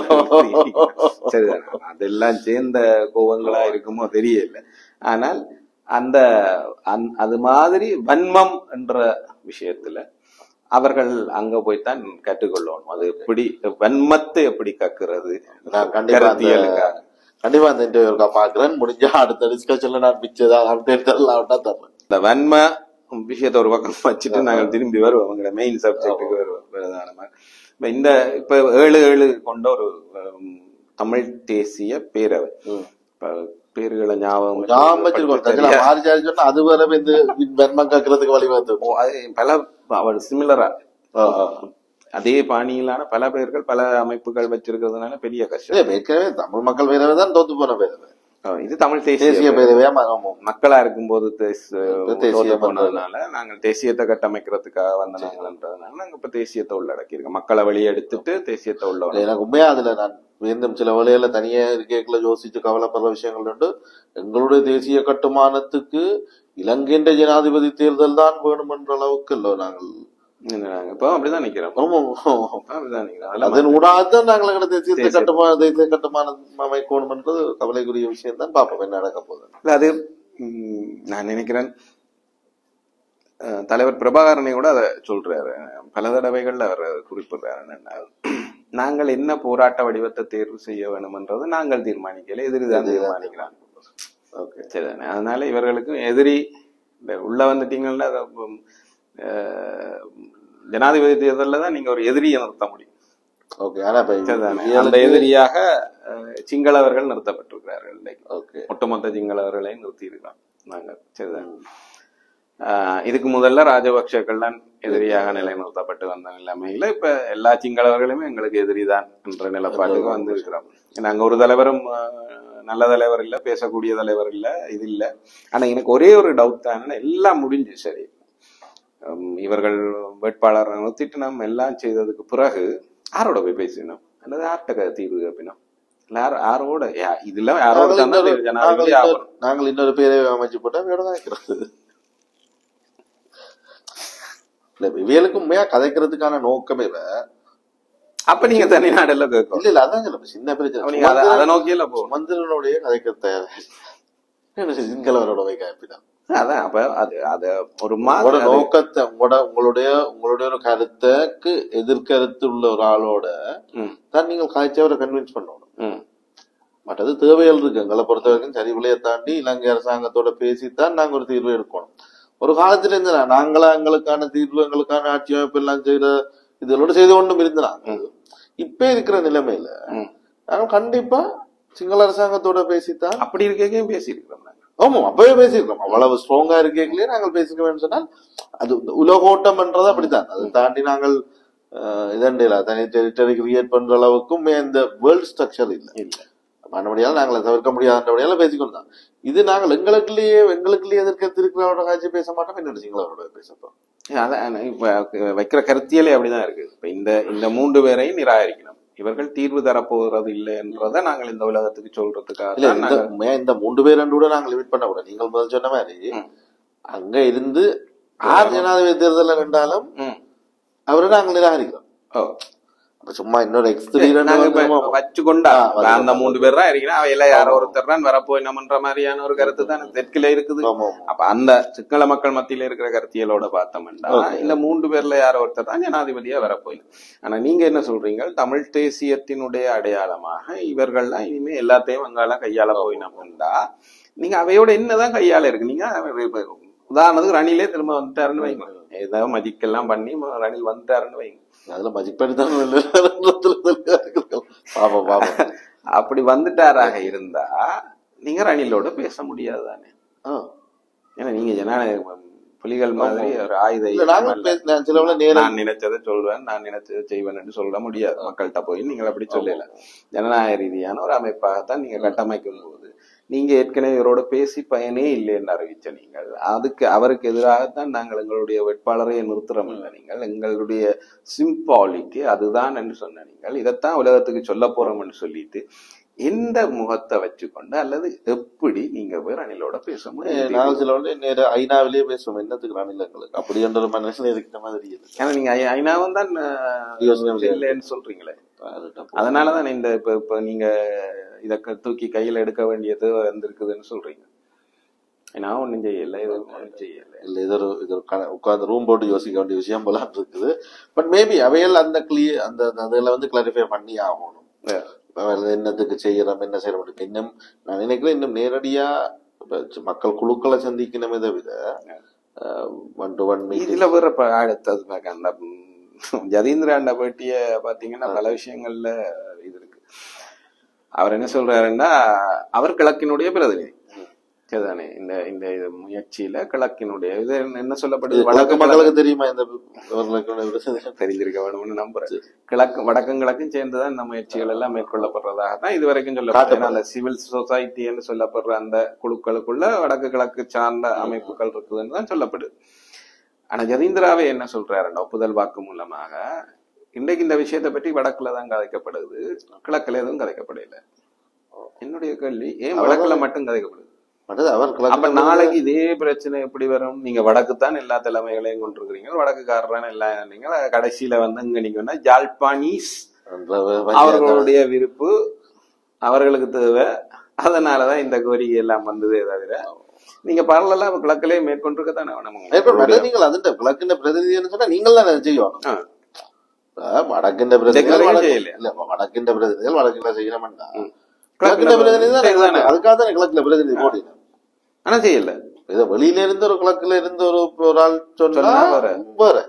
சரி அதெல்லாம் சேர்ந்த கோபங்களா இருக்குமோ தெரியல ஆனால் அந்த அந்த- அது மாதிரி வன்மம் என்ற விஷயத்துல அவர்கள் அங்க போய்த்தான் கற்றுக்கொள்ளணும் அது எப்படி வன்மத்தை எப்படி கக்குறது நான் கண்டிப்பா அந்த- கருத்தியலுக்காக கண்டிப்பா அந்த இன்டர்வியூ பாக்குறேன் முடிஞ்சா அடுத்த டிஸ்கஷன்ல நான் பிக்சர் அப்டேட் தரலாம் தரேன் இந்த வன்ம விஷயத்தை ஒரு பக்கம் வச்சுட்டு நாங்கள் திரும்பி வருவோம் எங்களோட மெயின் சப்ஜெக்டுக்கு வருவோம் பிரதானமா இப்ப இந்த இப்ப ஏழு ஏழு கொண்ட ஒரு உம், தமிழ் தேசிய பேரவை இப்ப பேருகளை ஞாபகம் வச்சு ஞாபகம் வச்சிருக்கோம் படிச்சு தனியா மாறிச்சாரு சொன்னா அது வேற இந்த வெண்மம் கக்குறதுக்கு வழிவகுத்து ஓ, அது பல அவர் சிமிலரா அதே பாணியிலான பல பேர்கள் பல அமைப்புகள் வச்சிருக்கிறதுனால பெரிய கஷ்டம் இல்ல ஏற்கனவே தமிழ் மக்கள் பேரவை தான் தோத்து போன பேரவை ஆ, இது தமிழ் தேசிய தேசிய பேரவையா ஆமா மக்களா இருக்கும்போது தேச- தேசிய தோத்து போனதுனால நாங்கள் தேசியத்தை கட்டமைக்கிறதுக்காக வந்த நாங்கள்ன்றதுனால நாங்க இப்ப தேசியத்தை உள்ளடக்கி இருக்கோம் மக்களை வெளியே எடுத்துட்டு தேசியத்தை உள்ள இல்ல, எனக்கு உண்மையா அதுல நான் மீண்டும் சில வழியில தனியா இருக்கைக்குள்ள யோசிச்சு கவலைப்படுற விஷயங்கள் உண்டு எங்களுடைய தேசிய கட்டுமானத்துக்கு இலங்கையின் ஜனாதிபதி தேர்தல் தான் வேணும் என்ற அளவுக்கு இல்ல நாங்கள் நாங்க இப்போ அப்படிதான் நிக்கிறோம் ஆமா. அப்படிதான் நிக்கிறோம் அதெல்லாம் அதன் ஊடாகத்தான் நாங்கள் எங்களோட தேசியத்தை தேசிய- கட்டுமான தேசிய கட்டுமானம் அமைக்கணும் என்றது கவலைக்குரிய விஷயம் தான் பார்ப்போம் என்ன நடக்க போகுது இல்ல, அது ம், நான் நினைக்கிறேன் அஹ், தலைவர் பிரபாகரனை கூட அதை சொல்றாரு பல தடவைகள்ல அவர் அதை குறிப்பிடுறாரு என்னன்னா, நாங்கள் என்ன போராட்ட வடிவத்தை தேர்வு செய்ய வேணும்ன்றது நாங்கள் தீர்மானிக்கல எதிரிதான் தீர்மானிக்கிறான் ஓகே சரிதானே அதனால இவர்களுக்கு எதிரி இந்த உள்ள வந்துட்டீங்கன்னா அது, உம், அஹ், ஜனாதிபதி தேர்தலில் தான் நீங்க ஒரு எதிரியை நிறுத்த முடியும் ஓகே ஆனா இப்ப சரிதானே இவர்களுக்கு- அந்த எதிரியாக அஹ், சிங்களவர்கள் நிறுத்தப்பட்டிருக்கிறார் இருக்கிறார்கள் இன்னைக்கு ஓகே ஒட்டுமொத்த சிங்களவர்களையும் நிறுத்தி இருக்கிறோம் நாங்க சரிதான் ஆஹ் இதுக்கு முதல்ல ராஜபக்சக்கள்லாம் எதிரியாக நிலைநிறுத்தப்பட்டு வந்த நிலைமையில இப்ப எல்லா சிங்களவர்களுமே எங்களுக்கு எதிரிதான் என்ற நிலப்பாட்டுக்கு வந்து இருக்கிறோம் நாங்க ஒரு தலைவரும் ஆஹ், நல்ல தலைவர் இல்ல பேசக்கூடிய தலைவர் இல்ல இது இல்ல ஆனா எனக்கு ஒரே ஒரு டவுட் தான் எல்லாம் முடிஞ்சு சரி ஹம், இவர்கள் வேட்பாளரை நிறுத்திட்டு நம்ம எல்லாம் செய்ததுக்கு பிறகு யாரோட போய் பேசினோம் அல்லது யார்கிட்ட தீர்வு கேப்பினோம் இல்ல யார் யாரோட யா- இதுல யாரோட நாங்கள் தான் இன்னொரு- நாங்கள் ஜனாதிபதி இன்னொரு- ஆகணும் நாங்கள் இன்னொரு பேரை அமைச்சு போட்டா வேற தான் இருக்கிறது இல்ல இவியலுக்கு உண்மையா கதைக்கிறதுக்கான நோக்கமே இல்ல அப்ப நீங்க தனி நாடுல கேட்கும் இல்ல இல்ல அதான் சொல்ல சின்ன அப்ப பிரச்சனை நீங்க அதை- அதை சுமந்திரன் நோக்கியல போகணும் சுமந்திரனுடைய கதைக்க தயார் சிங்களவரோட போய் காப்பிதான் அதான் அப்ப அது அது ஒரு உங்களோட மாதிரி அது- நோக்கத்தை உங்களோட உங்களுடைய உங்களுடைய ஒரு கருத்துக்கு எதிர்கருத்து உள்ள ஒரு ஆளோட ம், தான் நீங்கள் காய்ச்சவரை கன்வின்ஸ் பண்ணணும் ம், மற்றது தேவைகள் இருக்கு எங்களை பொறுத்த வரைக்கும் சரி விலையை தாண்டி இலங்கை அரசாங்கத்தோட பேசித்தான் நாங்க ஒரு தீர்வு எடுக்கணும் ஒரு காலத்துல இருந்து நாங்களா எங்களுக்கான தீர்வு எங்களுக்கான ஆட்சி அமைப்பு எல்லாம் செய்யற இதோட செய்து கொண்டும் இருந்தாங்க இப்ப இருக்கிற நிலைமையில ம். நாங்க கண்டிப்பா சிங்கள அரசாங்கத்தோட பேசித்தான் அப்படி இருக்கே பேசியிருக்கிறோம் நாங்க ஆமா அப்பவே பேசியிருக்கோம் அவ்வளவு ஸ்ட்ராங்கா இருக்கீங்களே நாங்கள் பேசிக்க வேண்டும் சொன்னால் அது இந்த உலகோட்டம் என்றது அப்படித்தான் அதை தாண்டி நாங்கள் அஹ், இதண்டில தனி டெரிட்டரி கிரியேட் பண்ற அளவுக்கும் இந்த வேர்ல்ட் ஸ்ட்ரக்சர் இல்லை இல்ல மற்றபடியால் நாங்கள் தவிர்க்க முடியாதபடியால பேசிக்கொண்டு தான் இது நாங்கள் எங்களுக்குள்ளேயே எங்களுக்குள்ளேயே எதிர்க்க இருக்கிறவரோட காட்சி பேச மாட்டோம் என்ன சிங்களவரோட பேசப்போம் அதான் இப்ப வைக்கிற கருத்தியலே அப்படிதான் இருக்கு இப்ப இந்த இந்த மூன்று பேரையும் நிராகரிக்கணும் இவர்கள் தீர்வு தரப்போகிறது இல்லை என்றதை நாங்கள் இந்த உலகத்துக்கு சொல்றதுக்காக இல்ல தான் இந்த நாங்கள் உண்மையா இந்த மூன்று பேர் ரெண்டு கூட நாங்கள் லிமிட் பண்ண கூடாது நீங்கள் முதல் சொன்ன மாதிரி ம். அங்க இருந்து ஆர் ஜனாதிபதி தேர்தல் கண்டாலும் ம். அவரை நாங்கள் நிராகரிக்கிறோம் ஓ அப்ப சும்மா இன்னொரு எக்ஸ் திடீர்னு நாங்க இப்ப வந்து வச்சு கொண்டா ஆ, வச்சு அந்த மூன்று பேர் தான் இருக்கிறேன் அவையில யாரோ ஒருத்தர் தான் வரப்போய் நம்மன்ற மாதிரியான ஒரு கருத்து தான் தெற்கில இருக்குது ஆமா, ஆமா. அப்ப அந்த சிங்கள மக்கள் மத்தியில இருக்கிற கருத்தியலோட பார்த்தோம்னா Okay. இந்த மூன்று பேர்ல யாரோ ஒருத்தர் தான் ஜனாதிபதியா வரப்போய் ஆனா நீங்க என்ன சொல்றீங்க தமிழ் தேசியத்தினுடைய அடையாளமாக இவர்கள்லாம் இனிமே எல்லாத்தையும் அங்கால கையாள போயினோம்டா நீங்க அவையோட என்னதான் கையாள இருக்கு நீங்க இப்ப உதாரணத்துக்கு ரணிலே திரும்ப வந்துட்டாருன்னு வைங்க ஏதோ மதிக்கெல்லாம் பண்ணி ரணில் வந்துட்டாருன்னு வைங்க அதுல மதிப்பெடுத்தான் பாப்பா பாப்பா அப்படி வந்துட்டாராக இருந்தா நீங்க ரணிலோட பேச முடியாது தானே ஏன்னா நீங்க ஜனநாயக புலிகள் மாதிரி ஒரு ஆயுத இல்ல நாங்க இயக்கம் அல்ல. பேச- நான் சிலவுல நேரம் நான் நினைச்சதை சொல்வேன் நான் நினைச்சதை செய்வேன் சொல்ல முடியாது மக்கள்கிட்ட போய் நீங்கள் அப்படி சொல்லல ஜனநாயக ரீதியான ஒரு அமைப்பாகத்தான் நீங்க கட்டமைக்கும் போது நீங்க ஏற்கனவே இவரோட பேசி பயனே இல்லைன்னு அறிவிச்ச நீங்கள் அதுக்கு அவருக்கு எதிராகத்தான் நாங்கள் எங்களுடைய வேட்பாளரை நிறுத்துறோம் இல்லை நீங்கள் எங்களுடைய சிம்பாலிக்கு அதுதான் என்று சொன்ன நீங்கள் இதைத்தான் உலகத்துக்கு சொல்ல போறோம்னு சொல்லிட்டு எந்த முகத்தை வச்சுக்கொண்டு அல்லது எப்படி நீங்க போய் ரணிலோட பேச முடியும் நாங்கள் சிலவுல நேரம் ஐநாவிலேயே பேசுவோம் என்னத்துக்கு ரணில் எங்களுக்கு அப்படி என்ற ஒரு மனுஷன் இருக்கிற மாதிரி இருக்கு ஏன்னா நீங்க ஐ- ஐநாவும் தான் அஹ், யோசனை முடியாது. இல்லைன்னு சொல்றீங்களே அதனாலதான் இந்த இப்ப இப்ப நீங்க இத க- தூக்கி கையில எடுக்க வேண்டியது வந்திருக்குதுன்னு சொல்றீங்க நான் ஒண்ணும் செய்யல இது ஒண்ணும் செய்யல இல்ல இது ஒரு இது ஒரு கண- உட்கார்ந்து ரூம் போட்டு யோசிக்க வேண்டிய விஷயம் போல இருக்குது பட் மேபி அவைகள் அந்த கிளியர் அந்த அந்த அதுல வந்து கிளாரிஃபை பண்ணி ஆகணும் அவைகள் என்னத்துக்கு செய்யறோம் என்ன செய்ய முடியும் இன்னும் நான் நினைக்கிறேன் இன்னும் நேரடியா இப்ப மக்கள் குழுக்களை சந்திக்கணுமே தவிர ஒன் டு ஒன் மீட்டிங் இதுல வேற இப்ப அடுத்தது பாக்க அந்த ம், ஜதீந்திராண்ட பேட்டிய பாத்தீங்கன்னா பல விஷயங்கள்ல இது இருக்கு அவர் என்ன சொல்றாருன்னா அவர் கிழக்கினுடைய பிரதிநிதி சரிதானே இந்த இந்த இது முயற்சியில கிழக்கினுடைய இது என்ன சொல்லப்படுது வழக்கு வடக்கு மக்களுக்கு தெரியுமா இந்த இவர்களுக்கு தெரிஞ்சிருக்க வேணும்னு நம்புறேன் கிழக்கு வடக்கும் கிழக்கும் சேர்ந்துதான் இந்த முயற்சிகள் எல்லாம் மேற்கொள்ளப்படுறதாக தான் இது வரைக்கும் சொல்லப்படுது ஏன்னா அந்த சிவில் சொசைட்டின்னு சொல்லப்படுற அந்த குழுக்களுக்குள்ள வடக்கு கிழக்கு சார்ந்த அமைப்புகள் இருக்குதுன்னு தான் சொல்லப்படுது ஆனா ஜதீந்திராவே என்ன சொல்றாருன்னா ஒப்புதல் வாக்கு மூலமாக இன்றைக்கு இந்த விஷயத்தை பற்றி வடக்குல தான் கதைக்கப்படுது கிழக்குல எதுவும் கதைக்கப்படல என்னுடைய கேள்வி ஏன் வடக்குல மட்டும் கதைக்கப்படுது மற்றது அவர் அப்ப கிழக்கு நாளைக்கு இதே பிரச்சனை எப்படி வரும் நீங்க வடக்கு தான் எல்லா தலைமைகளையும் கொண்டிருக்கிறீங்க வடக்குக்காரரான எல்லாம் நீங்க கடைசியில வந்து இங்க நீங்கன்னா ஜாழ்பானீஸ் என்ற ஒரு அவர்களுடைய விருப்பு அவர்களுக்கு தேவை அதனாலதான் இந்த கோரிக்கை எல்லாம் வந்ததே தவிர நீங்க பரவலா கிழக்கிலே மேற்கொண்டிருக்க தானே மேற்கொண்டு நம்ம நீங்கள் അതിന്റെ கிழக்கிന്റെ പ്രതിനിധിയെന്ന് சொன்னா நீங்கள் தான் ചെയ്യണം ആ. വടക്കിന്റെ പ്രതിനിധികൾ തെക്കുവരെയും വടക്ക് ചെയ്യില്ല. ഇല്ല വടക്കിന്റെ പ്രതിനിധികൾ വടക്കിലെ ചെയ്യണമെന്നാ ഉം. கிழக்கிന്റെ பிரதிநிதி தான் செய்யதானே. அதுக்காக தான் கிழக்குல பிரதிநிதி போட்டினா ஆனா செய்யல இது வெளியில இருந்து ஒரு கிழக்குல இருந்து ஒரு ஒரு ஆள் சொன்னா சொன்னா வேற. வேற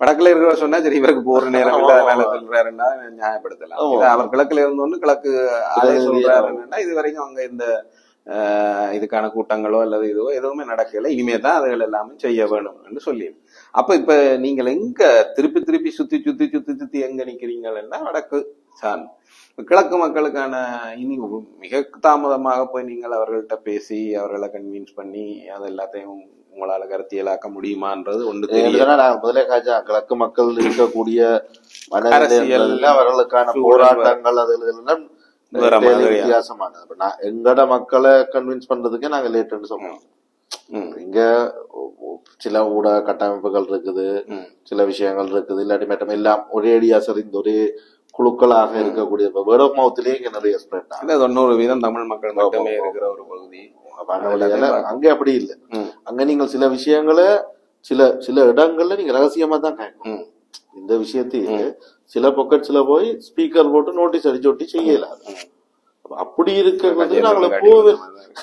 வடக்குல இருக்கிற சொன்னா சரி இவருக்கு போற நேரம் இல்ல அதனால சொல்றாருன்னா நியாயப்படுத்தலாம் ஆமா. இது அவர் கிழக்குல இருந்தோன்னு கிழக்கு அதே சொல்றாருன்னா இது வரைக்கும் அங்க இந்த ஆஹ், இதுக்கான கூட்டங்களோ அல்லது இதுவோ எதுவுமே நடக்கல இனிமே தான் அதுகள் எல்லாமே செய்ய வேணும் என்று சொல்லி அப்ப இப்ப நீங்கள் எங்க திருப்பி திருப்பி சுத்தி சுத்தி சுத்தி சுத்தி எங்க நிக்கிறீங்கன்னா வடக்கு சார்ந்து இப்ப கிழக்கு மக்களுக்கான இனி மிக தாமதமாக போய் நீங்கள் அவர்கள்ட்ட பேசி அவர்களை கன்வின்ஸ் பண்ணி அது எல்லாத்தையும் உங்களால கருத்தியலாக்க முடியுமான்றது ஒன்று தெரியும் ஏன்னா நான் முதலே காய்ச்சா கிழக்கு மக்கள் இருக்கக்கூடிய அரசியல் மனநிலையங்கள் அவர்களுக்கான சூழல் போராட்டங்கள் அது இதெல்லாம் வேற daily மாதிரியா? வித்தியாசமானது இப்ப நான் எங்கட மக்களை கன்வின்ஸ் பண்றதுக்கே நாங்க லேட்டுன்னு சொல்றோம் ம், இங்க ஒ- ஒ- சில ஊடக கட்டமைப்புகள் இருக்குது ம். சில விஷயங்கள் இருக்குது இல்லாட்டி மேட்டம் எல்லாம் ஒரே அடியா சரிந்து ஒரே குழுக்களாக இருக்கக்கூடிய வேர்ட் ஆஃப் மவுத்லயே இங்க நிறைய ஸ்ப்ரெட் ஆகும் இல்ல தொண்ணூறு வீதம் தமிழ் மக்கள் மட்டுமே இருக்கிற ஒரு பகுதி அப்ப அந்த வழியால அங்க அப்படி இல்லை ம், அங்க நீங்கள் சில விஷயங்களை சில சில இடங்கள்ல நீங்க ரகசியமா தான் கேட்கணும் ம், இந்த விஷயத்தையே சில பொக்கெட்ஸ்ல போய் ஸ்பீக்கர் போட்டு நோட்டீஸ் அடிச்சு ஒட்டி செய்யலாம் அப்ப அப்படி இருக்கிறது நாங்கள் எப்போவே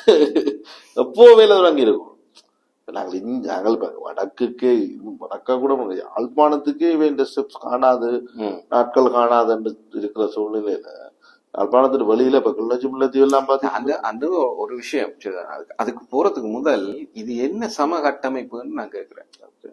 எப்போவே தொடங்கி இருக்கோம் இப்ப நாங்கள் இந்த நாங்கள் இப்ப வடக்குக்கு வடக்கா கூட முடியாது. யாழ்ப்பாணத்துக்கே இவன் இந்த ஸ்டெப்ஸ் காணாது ம். நாட்கள் காணாது என்று இருக்கிற சூழ்நிலையில யாழ்ப்பாணத்துக்கு வெளியில இப்ப கிள்ளச்சி முள்ளத்தீவு எல்லாம் பார்த்து அந்த அந்த ஒரு விஷயம் சரி, அதுக்கு- அதுக்கு போறதுக்கு முதல் இது என்ன சம கட்டமைப்புன்னு நான் கேக்குறேன்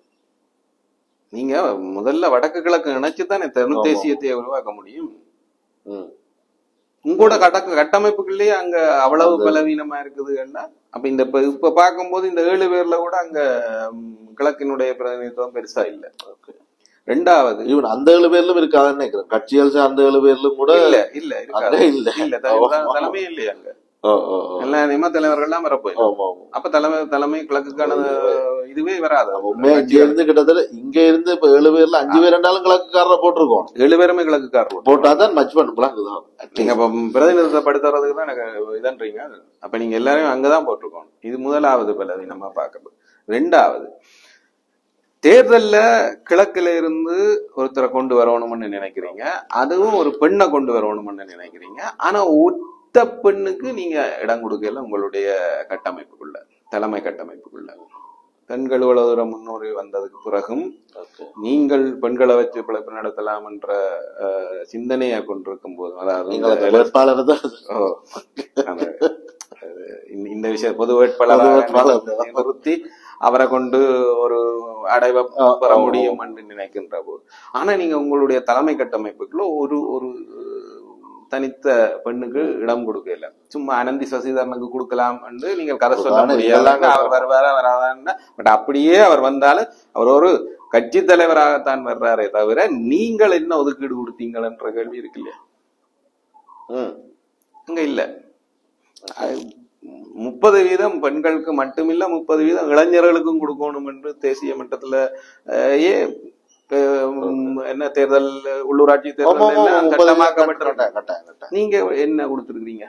நீங்க முதல்ல வடக்கு கிழக்கு இணைச்சு தானே தெரு தேசியத்தை உருவாக்க முடியும் ம். உங்களோட கடக்கு கட்டமைப்புக்குள்ளேயே அங்க அவ்வளவு பலவீனமா இருக்குதுன்னா அப்ப இந்த இப்ப இப்ப பார்க்கும்போது இந்த ஏழு பேர்ல கூட அங்க ம், கிழக்கினுடைய பிரதிநிதித்துவம் பெருசா இல்ல ரெண்டாவது ஈவன் அந்த ஏழு பேர்லும் இருக்காதுன்னு நினைக்கிறேன் கட்சிகள் சார்ந்த ஏழு பேர்லும் கூட இல்ல இல்ல இருக்காது அங்க இல்ல இல்ல த- தலைமை இல்லையா அங்க ஓ, ஓ, ஓ. எல்லா நியம தலைவர்கள்லாம் வரப்போய் ஆமா, ஆமா. அப்ப தலைமை தலைமை கிழக்குக்கான இதுவே வராது உண்மையா இங்க இருந்து கிட்டத்தட்ட இங்க இருந்து இப்ப ஏழு பேர்ல அஞ்சு பேர் ரெண்டாலும் கிழக்குக்காரரை போட்டிருக்கோம் ஏழு பேருமே கிழக்குக்காரர் போட்டாதான் மச் பண்ண பிளாக்குதான் நீங்க இப்ப பிரதிநிதித்துவப்படுத்துறதுக்கு தான் எனக்கு இதன்றீங்க அப்ப நீங்க எல்லாரையும் அங்கதான் போட்டிருக்கோம் இது முதலாவது பலவீனமா பார்க்க ரெண்டாவது தேர்தல்ல கிழக்குல இருந்து ஒருத்தரை கொண்டு வரணும்னு நினைக்கிறீங்க அதுவும் ஒரு பெண்ணை கொண்டு வரணும்னு நினைக்கிறீங்க ஆனா ஒத்த பெண்ணுக்கு நீங்க இடம் கொடுக்கல உங்களுடைய கட்டமைப்புக்குள்ள தலைமை கட்டமைப்புக்குள்ள பெண்கள் இவ்வளவு தூரம் முன்னோறி வந்ததுக்கு பிறகும் நீங்கள் பெண்களை வச்சு பிழைப்பு நடத்தலாம் என்ற அஹ், சிந்தனையை கொண்டிருக்கும் போதும் அதாவது நீங்கள் அந்த வேட்பாளர் தான் ஓ, அந்த, அஹ், இந்த- இந்த விஷயம் பொது வேட்பாளர் பொது வேட்பாளர். நிறுத்தி அவரை கொண்டு ஒரு அடைவை பெற முடியும் என்று நினைக்கின்ற போது ஆனா நீங்க உங்களுடைய தலைமை கட்டமைப்புக்குள்ள ஒரு ஒரு தனித்த பெண்ணுக்கு இடம் கொடுக்கல சும்மா அனந்தி சசிதரனுக்கு கொடுக்கலாம் என்று நீங்கள் கதை சொல்ல ஆனா முடியாது இதெல்லாம் அவர் வருவாரா வராதான்னா பட் அப்படியே அவர் வந்தாலும் அவர் ஒரு கட்சி தலைவராகத்தான் வர்றாரே தவிர நீங்கள் என்ன ஒதுக்கீடு கொடுத்தீங்கன்ற கேள்வி இருக்கு இல்லையா ம். அங்க இல்ல அது முப்பது வீதம் பெண்களுக்கு மட்டுமில்ல முப்பது வீதம் இளைஞர்களுக்கும் கொடுக்கணும் என்று தேசிய மட்டத்துல அஹ், ஏ அஹ், என்ன தேர்தல் உள்ளூராட்சி ஆமா, தேர்தல் ஆமா, எல்லாம் முப்பது கட்டமாக்கப்பட்டிருக்கு கட்டாயம், கட்டாயம், கட்டாயம். நீங்க என்ன கொடுத்துருக்கீங்க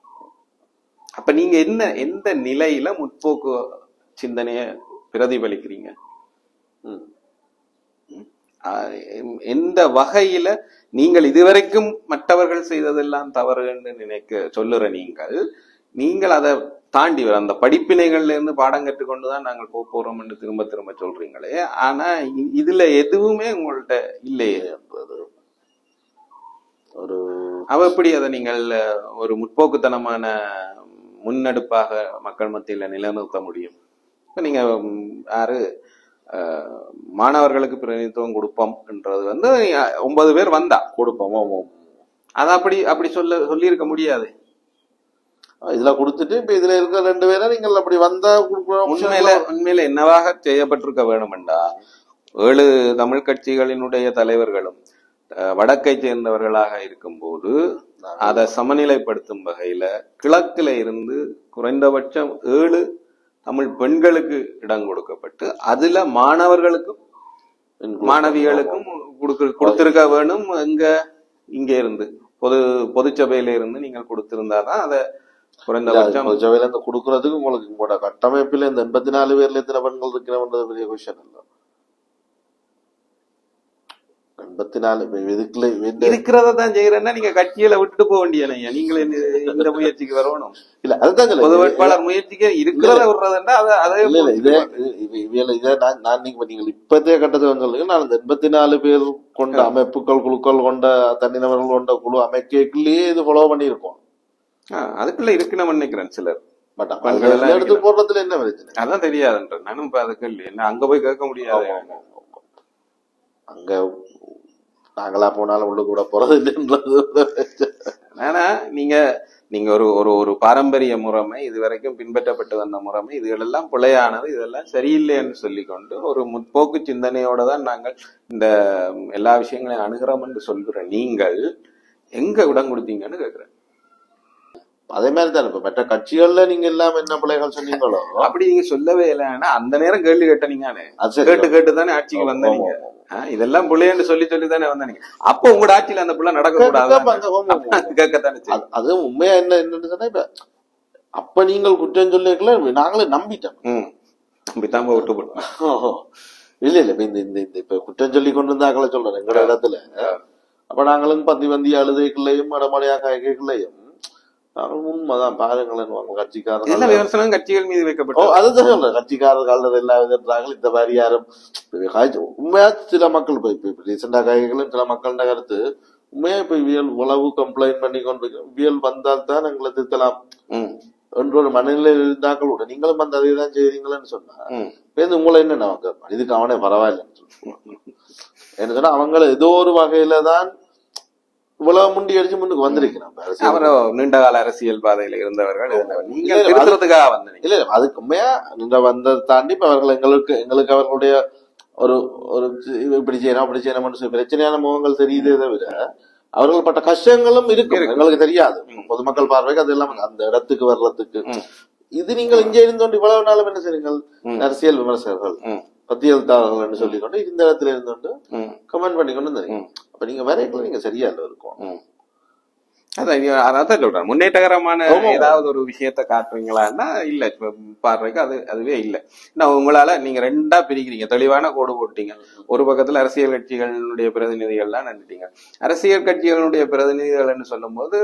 அப்ப நீங்க என்ன எந்த நிலையில முற்போக்கு சிந்தனைய பிரதிபலிக்கிறீங்க ம். ஆஹ் எம்- எந்த வகையில நீங்கள் இதுவரைக்கும் மற்றவர்கள் செய்ததெல்லாம் தவறு என்று நினைக்க சொல்லுற நீங்கள் நீங்கள் அதை தாண்டி வர அந்த படிப்பினைகள்ல இருந்து பாடம் கற்றுக்கொண்டுதான் நாங்கள் போக போறோம் என்று திரும்ப திரும்ப சொல்றீங்களே ஆனா இ- இதுல எதுவுமே உங்கள்ட்ட இல்லையே என்பது ஒரு அவ எப்படி அதை நீங்கள் அஹ், ஒரு முற்போக்குத்தனமான முன்னெடுப்பாக மக்கள் மத்தியில நிலைநிறுத்த முடியும் இப்ப நீங்க ம், யாரு அஹ், மாணவர்களுக்கு பிரதிநிதித்துவம் கொடுப்போம் என்றது வந்து அஹ், ஒன்பது பேர் வந்தா கொடுப்போம் ஆமா, ஆமா. அதை அப்படி அப்படி சொல்ல சொல்லியிருக்க முடியாது இதுல கொடுத்துட்டு இப்ப இதுல இருக்க ரெண்டு பேரை நீங்கள் அப்படி வந்தா கொடுக்குறோம் உண்மையில உண்மையில என்னவாக செய்யப்பட்டிருக்க வேணுமெண்டா ஏழு தமிழ் கட்சிகளினுடைய தலைவர்களும் அஹ், வடக்கை சேர்ந்தவர்களாக இருக்கும்போது அதை சமநிலைப்படுத்தும் வகையில கிழக்குல இருந்து குறைந்தபட்சம் ஏழு தமிழ் பெண்களுக்கு இடம் கொடுக்கப்பட்டு அதுல மாணவர்களுக்கும் மாணவிகளுக்கும் கொடுக்க கொடுத்திருக்க வேணும் எங்க இங்க இருந்து பொது பொதுச்சபையில இருந்து நீங்கள் கொடுத்திருந்தாதான் அதை குறைந்தபட்சம் சபையில இருந்து கொடுக்கறதுக்கு உங்களுக்கு உங்களோட கட்டமைப்பில இந்த எண்பத்தி நாலு பேர்ல எத்தனை பெண்கள் இருக்கிறவன்றது பெரிய கொஸ்டின் இல்ல எண்பத்தி நாலு இப்ப இதுக்குள்ள இந்த- இருக்கிறத தான் செய்யறேன்னா நீங்க கட்சியில விட்டுட்டு போக வேண்டியனையா நீங்களே இந்த- இந்த முயற்சிக்கு வரணும் இல்ல அதுதான் சொல்ல பொது வேட்பாளர் முயற்சிக்கு இருக்கிறத விடுறதுன்னா அதை அதை இல்ல இல்ல இதே இது- இவையில இதை நான் நான் நீங்க நீங்கள் இப்பதே கட்டத்தை வந்து சொல்லுங்க நான் இந்த எண்பத்தி நாலு பேர் கொண்ட அமைப்புகள் குழுக்கள் கொண்ட தனிநபர்கள் கொண்ட குழு அமைக்கைக்குள்ளேயே இது ஃபாலோ பண்ணியிருக்கோம் ஆ, அதுக்குள்ள இருக்கு நம்ம நினைக்கிறேன் சிலர் பட் பண்கள் எல்லாம் எடுத்து போடுறதுல என்ன பிரச்சனை அதான் தெரியாதுன்ற நானும் இப்ப அதுக்கு இல்லை என்ன அங்க போய் கேட்க முடியாது அங்க நாங்களா போனாலும் உள்ள கூட போறது இல்லைன்றது ஆனா நீங்க நீங்க ஒரு ஒரு ஒரு பாரம்பரிய முறைமை இது வரைக்கும் பின்பற்றப்பட்டு வந்த முறைமை இதுகளெல்லாம் பிழையானது இதெல்லாம் சரியில்லைன்னு சொல்லிக்கொண்டு ஒரு முற்போக்கு சிந்தனையோட தான் நாங்கள் இந்த எல்லா விஷயங்களையும் அணுகிறோம் என்று சொல்கிற நீங்கள் எங்க இடம் கொடுத்தீங்கன்னு கேக்குறேன் அதே மாதிரி தான் இப்ப மற்ற கட்சிகள்ல நீங்க எல்லாம் என்ன பிள்ளைகள் சொன்னீங்களோ அப்படி நீங்க சொல்லவே இல்லைன்னா அந்த நேரம் கேள்வி கேட்டனீங்கன்னு அது சரி கேட்டு கேட்டு தானே ஆட்சிக்கு வந்தீங்க ஆ, இதெல்லாம் பிள்ளைன்னு சொல்லி சொல்லி தானே வந்தீங்க அப்போ உங்களோட ஆட்சியில அந்த பிள்ளை நடக்க கூடாது கேட்பாங்க, ஆமா, ஆமா. கேட்கத்தானே செய்யும். அது- அது உண்மையா என்ன என்னன்னு சொன்னா இப்ப அப்ப நீங்கள் குற்றம் சொல்லிருக்கல நாங்களே நம்பிட்டோம் ம் அப்படித்தான் போய் விட்டு போடுவோம் ஓஹோ. இல்ல இல்ல இப்ப இந்த இந்த இந்த இப்ப குற்றம் சொல்லி கொண்டு இருந்தாக்களை சொல்றேன் எங்கட இடத்துல அப்ப நாங்களும் பந்தி பந்தி அழுதைக்குள்ளையும் அடமடையா காய்கைக்குள்ளையும் நாங்கள் உண்மைதான் பாருங்களேன் உங்க இதெல்லாம் கட்சிக்காரர்கள் விமர்சனம் கட்சிகள் மீது ஓ வைக்கப்பட்டது அதுதான் சொல்றேன் கட்சிக்காரர்கள் எல்லாம் விதன்றாங்க இந்த மாதிரி யாரும் இப்ப காய்ச்சி- உண்மையா சில மக்கள் இப்ப இப்ப ரீசெண்டா காய்களும் சில மக்கள்கிட்ட கருத்து உண்மையா இப்ப இவியல் உளவு கம்ப்ளைண்ட் பண்ணி கொண்டு இவியல் வந்தால் தான் எங்களை திருத்தலாம் ம், என்ற ஒரு மனநிலையில் இருந்தாக்கள் கூட நீங்களும் வந்து அதே தான் செய்றீங்களேன்னு சொன்னா ம். பேருந்து உங்களை என்ன நமக்கு இதுக்கு அவனே பரவாயில்லைன்னு சொல்லுவான் என்ன சொன்னா அவங்கள ஏதோ ஒரு வகையில தான் இவ்வளவு முண்டி அடிச்சு முன்னுக்கு வந்திருக்கிறான் இப்ப அரசியல். அவரோ நீண்ட கால அரசியல் பாதையில இருந்தவர்கள் இதுல நீங்க இல்ல, இல்ல, திருத்துறதுக்காக வந்தீங்க இல்ல இல்ல அதுக்கு உண்மையா நீங்க வந்ததை தாண்டி இப்ப அவர்கள் எங்களுக்கு எங்களுக்கு அவர்களுடைய ஒரு ஒரு சி- இப்படி செய்யணும் அப்படி செய்யணும்னு சொல்லி பிரச்சனையான முகங்கள் தெரியுதே தவிர அவர்கள் பட்ட கஷ்டங்களும் இருக்கு எங்களுக்கு தெரியாது பொதுமக்கள் பார்வைக்கு அது எல்லாம் அந்த இடத்துக்கு வர்றதுக்கு ம். இது நீங்கள் இங்கே இருந்தோண்டு இவ்வளவு நாளும் என்ன செய்றீங்கள் அரசியல் விமர்சகர்கள் ம், பத்தியெழுத்தாளர்கள் சொல்லிக்கொண்டு இந்த இடத்துல இருந்தோண்டு ம், கமெண்ட் பண்ணி கொண்டு இருந்தீங்க அப்ப நீங்க வரைக்கும் நீங்க சரியா இல்ல இருக்கும் ம். அதான் இது- அதான் சொல்றேன் முன்னேற்றகரமான ஆமா. ஏதாவது ஒரு விஷயத்த காட்டுறீங்களான்னா இல்ல இப்ப பார்வைக்கு அது அதுவே இல்ல நான் உங்களால நீங்க ரெண்டா பிரிக்கிறீங்க தெளிவான கோடு போட்டீங்க ஒரு பக்கத்துல அரசியல் கட்சிகளுடைய பிரதிநிதிகள்லாம் நின்றுட்டீங்க அரசியல் கட்சிகளுடைய பிரதிநிதிகள்னு சொல்லும்போது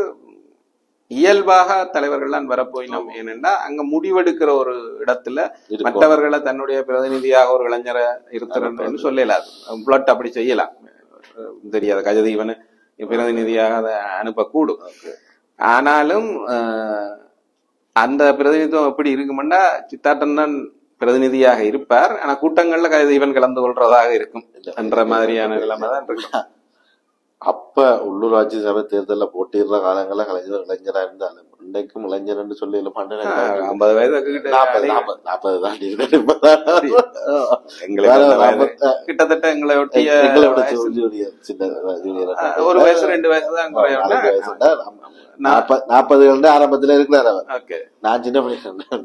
இயல்பாக தலைவர்கள்லாம் வரப்போயினோம் ஏனென்றா அங்க முடிவெடுக்கிற ஒரு இடத்துல இருக்கும். மற்றவர்களை தன்னுடைய பிரதிநிதியாக ஒரு இளைஞரை இருத்துறன்னு சொல்லலாது புலட் அப்படி செய்யலாம் தெரியாத கஜதீவன் பிரதிநிதியாக அதை அனுப்பக்கூடும் ஆனாலும் அஹ், அந்த பிரதிநிதித்துவம் எப்படி இருக்குமெண்டா சித்தாட்டம் தான் பிரதிநிதியாக இருப்பார் ஆனா கூட்டங்கள்ல கஜதீவன் கலந்து கொள்றதாக இருக்கும் என்ற மாதிரியான நிலைமை தான் இருக்கும் அப்ப உள்ளூராட்சி சபை தேர்தல்ல போட்டிடுற காலங்கள்ல கலைஞர் இளைஞரா இருந்தாலும் இன்றைக்கும் இளைஞர்னு சொல்லி இல்ல ஆஹ், ஐம்பது வயதுக்கு கிட்ட நாற்பது நாற்பது நாற்பது தாண்டி இருக்கு. இப்பதான் எங்களுக்கு வேற அந்த வயது நாற்பது- கிட்டத்தட்ட எங்களை ஒட்டிய எங்களை விட வயசு. ஜூனியர் சின்ன ஜூனியர் ஆஹ், ஒரு வயசு ரெண்டு வயசு தான் குறையும் நாலு வயசுண்டா, நாற்பது நாற்பதுகள்ல ஆரம்பத்துல இருக்கிறார் அவர் ஓகே நான் சின்ன பையன்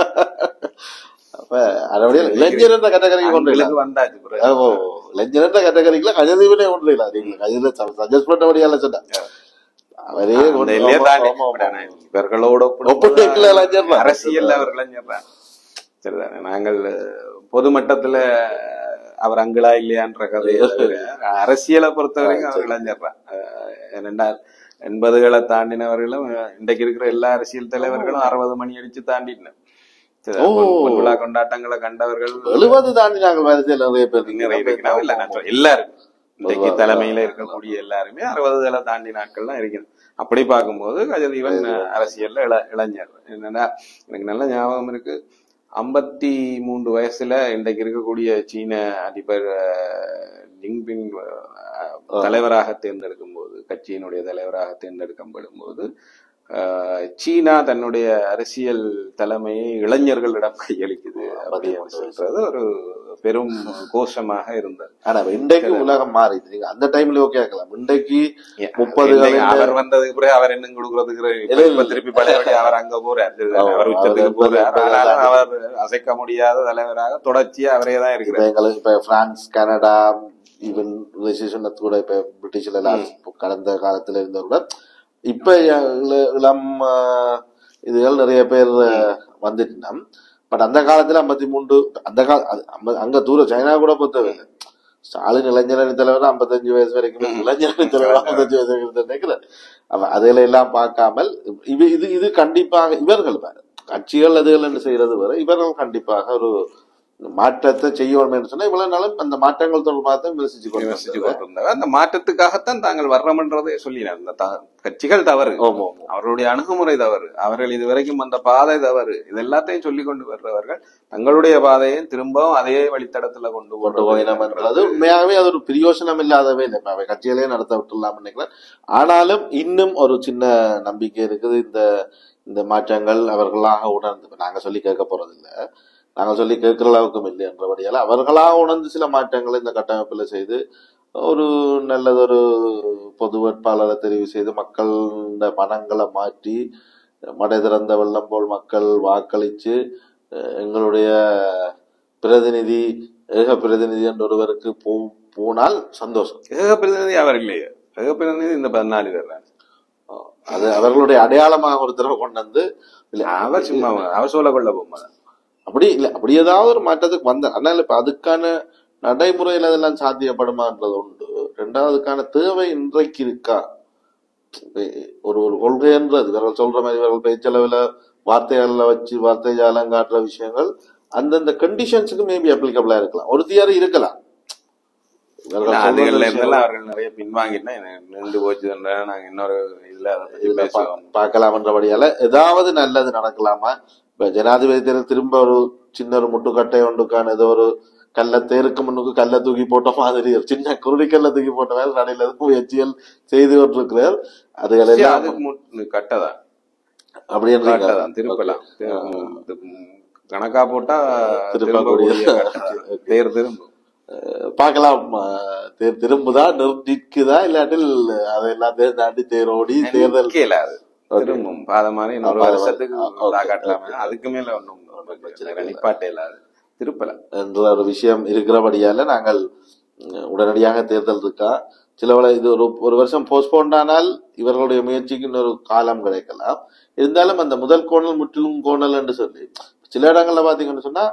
அப்ப அறுபடியில் இளைஞர் என்ற கேட்டகரிக்கு கொண்டு இல்லை. உங்களுக்கு வந்தாச்சு பிறகு. ஓ இளைஞர் என்ற கேட்டகரிக்குல கஜதீவனே கொண்டு இல்லை நீங்க கஜத சஜஸ்ட் பண்ணபடியால சொன்ன அவரே அந்த கொண்டு- இல்லையே ஆமா, தானே. ஆமா, ஆமா. இப்படியான இவர்களோட ஒப்பிட்டுக்கல இளைஞர் தான். அரசியல் அவர் இளைஞர் சரிதானே நாங்கள் பொது மட்டத்துல அவர் அங்களா இல்லையான்ற கதையை தவிர, அரசியலை பொறுத்த வரைக்கும் அவர் இளைஞர் தான் அஹ் ஏனென்றால் எண்பதுகளை தாண்டினவர்களும் அஹ், இன்றைக்கு இருக்கிற எல்லா அரசியல் தலைவர்களும் அறுபது மணி அடிச்சு தாண்டின ஓ. விழா கொண்டாட்டங்களை கண்டவர்கள் எழுபது தாண்டி நாங்கள் வரிசையில் நிறைய பேர் நிறைய இருக்கிறாங்க. இல்ல, நான் சொல்றேன், எல்லாரும் இன்றைக்கு தலைமையில இருக்கக்கூடிய எல்லாருமே அறுபதுல தாண்டி நாட்கள்லாம் இருக்குது அப்படி பார்க்கும்போது கஜதீவன் அரசியல்ல இள இளைஞர் என்னன்னா எனக்கு நல்ல ஞாபகம் இருக்கு ஐம்பத்தி மூன்று வயசுல இன்றைக்கு இருக்கக்கூடிய சீன அதிபர் அஹ், ஜின்பிங் அஹ், தலைவராக தேர்ந்தெடுக்கும் போது கட்சியினுடைய தலைவராக தேர்ந்தெடுக்கப்படும் போது அஹ், சீனா தன்னுடைய அரசியல் தலைமையை இளைஞர்களிடம் கையளிக்குது அப்படின்னு சொல்றது ஒரு பெரும் கோஷமாக இருந்தது ஆனா இன்றைக்கு உலகம் மாறிடுது நீங்க அந்த டைம்ல ஓகே ஆக்கலாம் இன்றைக்கு முப்பது இல்லைங்க, அவர் வந்ததுக்கு பிறகு அவர் என்ன கொடுக்கறதுக்கு இப்ப இப்ப திருப்பி பழையபடி அவர் அங்க போறார் ஆமா, அவர் உச்சத்துக்கு அவர் போறார் இப்ப ஆனாலும் அவர் அசைக்க முடியாத தலைவராக தொடர்ச்சியா அவரே தான் இப்ப இருக்கிறார் எங்களுக்கு இப்ப பிரான்ஸ் கனடா ஈவன் சொன்னது கூட இப்ப பிரிட்டிஷ்ல எல்லாம் கடந்த காலத்துல இருந்தவங்க இப்ப இள- இளம் ஆஹ், இதுகள் நிறைய பேர் வந்துட்டோம் பட் அந்த காலத்துல ஐம்பத்தி மூன்று அந்த கால அது ஐம்ப- அங்க தூரம் சைனா கூட பொறுத்தவரை ஸ்டாலின் இளைஞரணி தலைவர் ஐம்பத்தஞ்சு வயசு வரைக்கும் இளைஞரணி தலைவர் ஐம்பத்தஞ்சு வயசு வரைக்கும் நினைக்கிறேன் அப்ப அதுல எல்லாம் பார்க்காமல் இது இது இது கண்டிப்பாக இவர்கள் வேற கட்சிகள் அதுகள் என்று செய்யறது வேற இவர்கள் கண்டிப்பாக ஒரு மாற்றத்தை செய்யணும் என்று சொன்னா இவ்வளவு நாளும் அந்த மாற்றங்கள் தொடர்பாக தான் விமர்சிச்சு விமர்சிச்சு கொண்டு கொண்டிருந்தவர் அந்த மாற்றத்துக்காகத்தான் தாங்கள் வர்றோம்ன்றதை சொல்லினார் இந்த த- கட்சிகள் தவறு ஆமா, ஆமா. அவர்களுடைய அணுகுமுறை தவறு அவர்கள் இதுவரைக்கும் அந்த பாதை தவறு இது எல்லாத்தையும் சொல்லி கொண்டு வர்றவர்கள் தங்களுடைய பாதையை திரும்பவும் அதே வழித்தடத்துல கொண்டு கொண்டு போயினோம் என்றது உண்மையாகவே அது ஒரு பிரயோசனம் இல்லாதவே இல்லை இப்ப அவை கட்சியிலே நடத்த விட்டுலாம் நினைக்கிறேன் ஆனாலும் இன்னும் ஒரு சின்ன நம்பிக்கை இருக்குது இந்த இந்த மாற்றங்கள் அவர்களாக உணர்ந்து இப்ப நாங்க சொல்லி கேட்க போறதில்ல நாங்க சொல்லி கேட்கிற அளவுக்கும் இல்லை என்றபடியால அவர்களாக உணர்ந்து சில மாற்றங்களை இந்த கட்டமைப்புல செய்து ஒரு நல்லதொரு பொது வேட்பாளரை தெரிவு செய்து மக்கள் மனங்களை மாற்றி மடை திறந்த வெள்ளம் போல் மக்கள் வாக்களிச்சு அஹ், எங்களுடைய பிரதிநிதி ஏக பிரதிநிதி என்ற ஒருவருக்கு போ போனால் சந்தோஷம் ஏக பிரதிநிதி அவர் இல்லையே ஏக பிரதிநிதி இந்த பதினாலு பேர் தான் அது அவர்களுடைய அடையாளமாக ஒரு தடவை கொண்டு வந்து இல்ல அவர் சும்மா அவர் சொல்ல கொள்ள போமா அப்படி இல்ல அப்படி ஏதாவது ஒரு மாற்றத்துக்கு வந்த அதனால இப்ப அதுக்கான நடைமுறையில அதெல்லாம் சாத்தியப்படுமான்றது உண்டு ரெண்டாவதுக்கான தேவை இன்றைக்கு இருக்கா இப்ப ஒரு ஒரு கொள்கைன்றது இவர்கள் சொல்ற மாதிரி இவர்கள் பேச்சளவுல வார்த்தைகள்ல வச்சு வார்த்தை ஜாலம் காட்டுற விஷயங்கள் அந்தந்த கண்டிஷன்ஸுக்கு மேபி அப்ளிகபிளா இருக்கலாம் ஒரு தியரி இருக்கலாம் இவர்கள் சொல்ற அதுகள்ல விஷயங்கள் இருந்தெல்லாம் அவர்கள் நிறைய பின்வாங்கிட்டா நின்று போச்சு நாங்க இன்னொரு இதுல அதை பத்தி இதுல பா- பேசுவோம் பார்க்கலாம்ன்றபடியால ஏதாவது நல்லது நடக்கலாமா இப்ப ஜனாதிபதி தேர்தல் திரும்ப ஒரு சின்ன ஒரு முட்டுக்கட்டை ஒன்றுக்கான ஏதோ ஒரு கல்ல தேருக்கு முன்னுக்கு கல்ல தூக்கி போட்ட மாதிரி ஒரு சின்ன குருடி கல்ல தூக்கி போட்ட மாதிரி நடையில முயற்சிகள் செய்து கொண்டிருக்கிறார் அதுகள் சரி, எல்லாம் அதுக்கு முன் கட்டதான் அப்படின்றீங்க கட்டதான் திருப்பலாம் திரு- கணக்கா போட்டா திருப்பக்கூடிய. திரும்பக்கூடிய கட்டம். தேர் திரும்பும் அஹ் பார்க்கலாம் அஹ் தேர் திரும்புதா நிற்குதா இல்லாட்டில் அதை எல்லாத்தையும் தாண்டி தேரோடி தேர்தல் நிக்கல அது திரும்பும் பாதமான இன்னொரு பாதமாரி. வருஷத்துக்கு ஆ, okay, காட்டலாமே அதுக்கு மேல ஒண்ணும் நிப்பாட்டே இல்லாது திருப்பல என்ற ஒரு விஷயம் இருக்கிறபடியால நாங்கள் உம், உடனடியாக தேர்தல் இருக்கா சிலவளை இது ஒரு ஒரு வருஷம் போஸ்ட்போன் ஆனால் இவர்களுடைய முயற்சிக்கு இன்னொரு காலம் கிடைக்கலாம் இருந்தாலும் அந்த முதல் கோணல் முற்றிலும் கோணல் என்று சொல்லி சில இடங்கள்ல பாத்தீங்கன்னு சொன்னா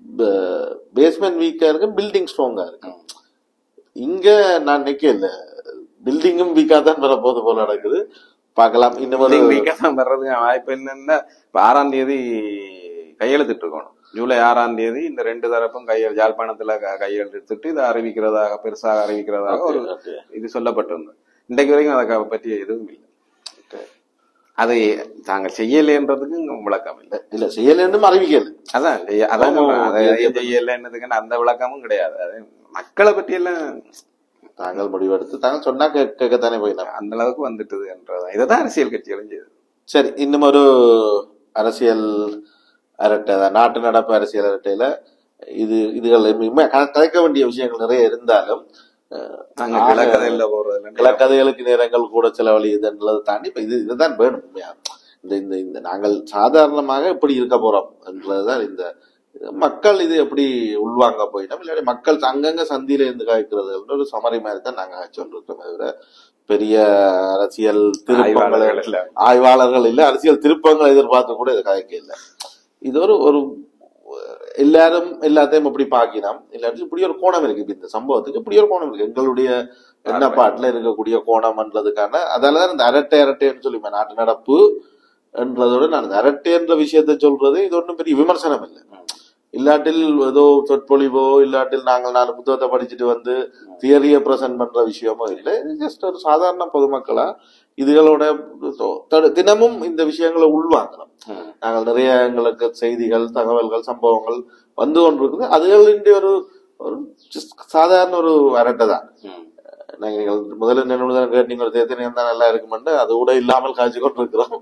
பேஸ்மெண்ட் வீக்கா இருக்கு பில்டிங் ஸ்ட்ராங்கா இருக்கு இங்க நான் நிக்கல பில்டிங்கும் வீக்கா தான் வர போது போல நடக்குது பார்க்கலாம் இன்னும் ஒரு வீக்கா தான் வர்றதுக்கு வாய்ப்பு என்னன்னா இப்ப ஆறாம் தேதி கையெழுத்திட்டு இருக்கணும் ஜூலை ஆறாம் தேதி இந்த ரெண்டு தரப்பும் கையெழு யாழ்ப்பாணத்துல க- கையெழுத்திட்டு இதை அறிவிக்கிறதாக பெருசாக அறிவிக்கிறதாக ஒரு Okay. இது சொல்லப்பட்டிருந்தது இன்றைக்கு வரைக்கும் அதை பற்றி எதுவும் இல்லை Okay. அதை தாங்கள் செய்யலைன்றதுக்கு இங்க விளக்கம் இல்லை இல்ல செய்யலன்னு அறிவிக்கல அதான் செய்ய- அதான் ஆமா, சொல்றேன். அதை அது- செய்யலைன்றதுக்கு அந்த விளக்கமும் கிடையாது அது மக்களை பற்றி எல்லாம் தாங்கள் முடிவெடுத்து தாங்கள் சொன்னா கேட்க- கேட்கத்தானே போயிடலாம் அந்த அளவுக்கு வந்துட்டது என்றதான் இதைதான் அரசியல் கட்சிகளும் செய்யுது சரி இன்னும் ஒரு அரசியல் அரட்டை தான் நாட்டு நடப்பு அரசியல் அரட்டையில இது இதுகள் உண்மை க- கதைக்க வேண்டிய விஷயங்கள் நிறைய இருந்தாலும் அஹ், நாங்க ஆக- கிழக்கதையில போறது கிழக்கதைகளுக்கு நேரங்கள் கூட செலவழியுதுன்றதை தாண்டி இப்ப இது இதுதான் வேணும் உண்மையா இந்த இந்த இந்த நாங்கள் சாதாரணமாக எப்படி இருக்க போறோம் என்றதுதான் இந்த மக்கள் இது எப்படி உள்வாங்க போயிட்டோம் இல்லாட்டி மக்கள் அங்கங்க சந்தியில இருந்து காய்க்கிறது ஒரு சமரி மாதிரி தான் நாங்க சொல்லிருக்கோம் தவிர பெரிய அரசியல் திருப்பங்களை ஆய்வாளர்கள் இல்ல. ஆய்வாளர்கள் இல்ல அரசியல் திருப்பங்களை எதிர்பார்த்து கூட இது கதைக்க இல்லை இது ஒரு ஒரு எல்லாரும் எல்லாத்தையும் இப்படி பாக்கினோம் இல்லாட்டி இப்படி ஒரு கோணம் இருக்கு இப்ப இந்த சம்பவத்துக்கு இப்படி ஒரு கோணம் இருக்கு எங்களுடைய எண்ணப்பாட்டுல இருக்கக்கூடிய கோணம்ன்றதுக்கான அதாலதான் இந்த அரட்டை அரட்டைன்னு சொல்லி இப்ப நாட்டு நடப்பு என்றதோட நான் இந்த அரட்டை என்ற விஷயத்தை சொல்றது இது ஒன்றும் பெரிய விமர்சனம் இல்லை இல்லாட்டில் ஏதோ சொற்பொழிவோ இல்லாட்டில் நாங்கள் நாலு புத்தகத்தை படிச்சுட்டு வந்து தியரியை பிரசன்ட் பண்ற விஷயமோ இல்லை இது ஜஸ்ட் ஒரு சாதாரண பொதுமக்களா இதுகளோட த- தினமும் இந்த விஷயங்களை உள்வாங்கணும் நாங்கள் நிறைய எங்களுக்கு செய்திகள் தகவல்கள் சம்பவங்கள் வந்து கொண்டிருக்குது அதுகளின் ஒரு ஒரு just சாதாரண ஒரு அரட்டை தான் நாங்க நீங்கள் முதல்ல நினைவுதான் கேட்டீங்க ஒரு தேர்தல் இருந்தா நல்லா இருக்குமென்று அது கூட இல்லாமல் காய்ச்சி கொண்டிருக்கிறோம்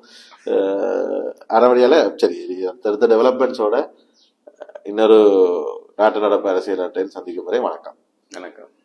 அஹ் அறவழியால சரி இது அடுத்தடுத்த டெவலப்மெண்ட்ஸோட இன்னொரு நாட்டு நடப்பு அரசியல் அட்டையில் சந்திக்கும் வரை வணக்கம் வணக்கம்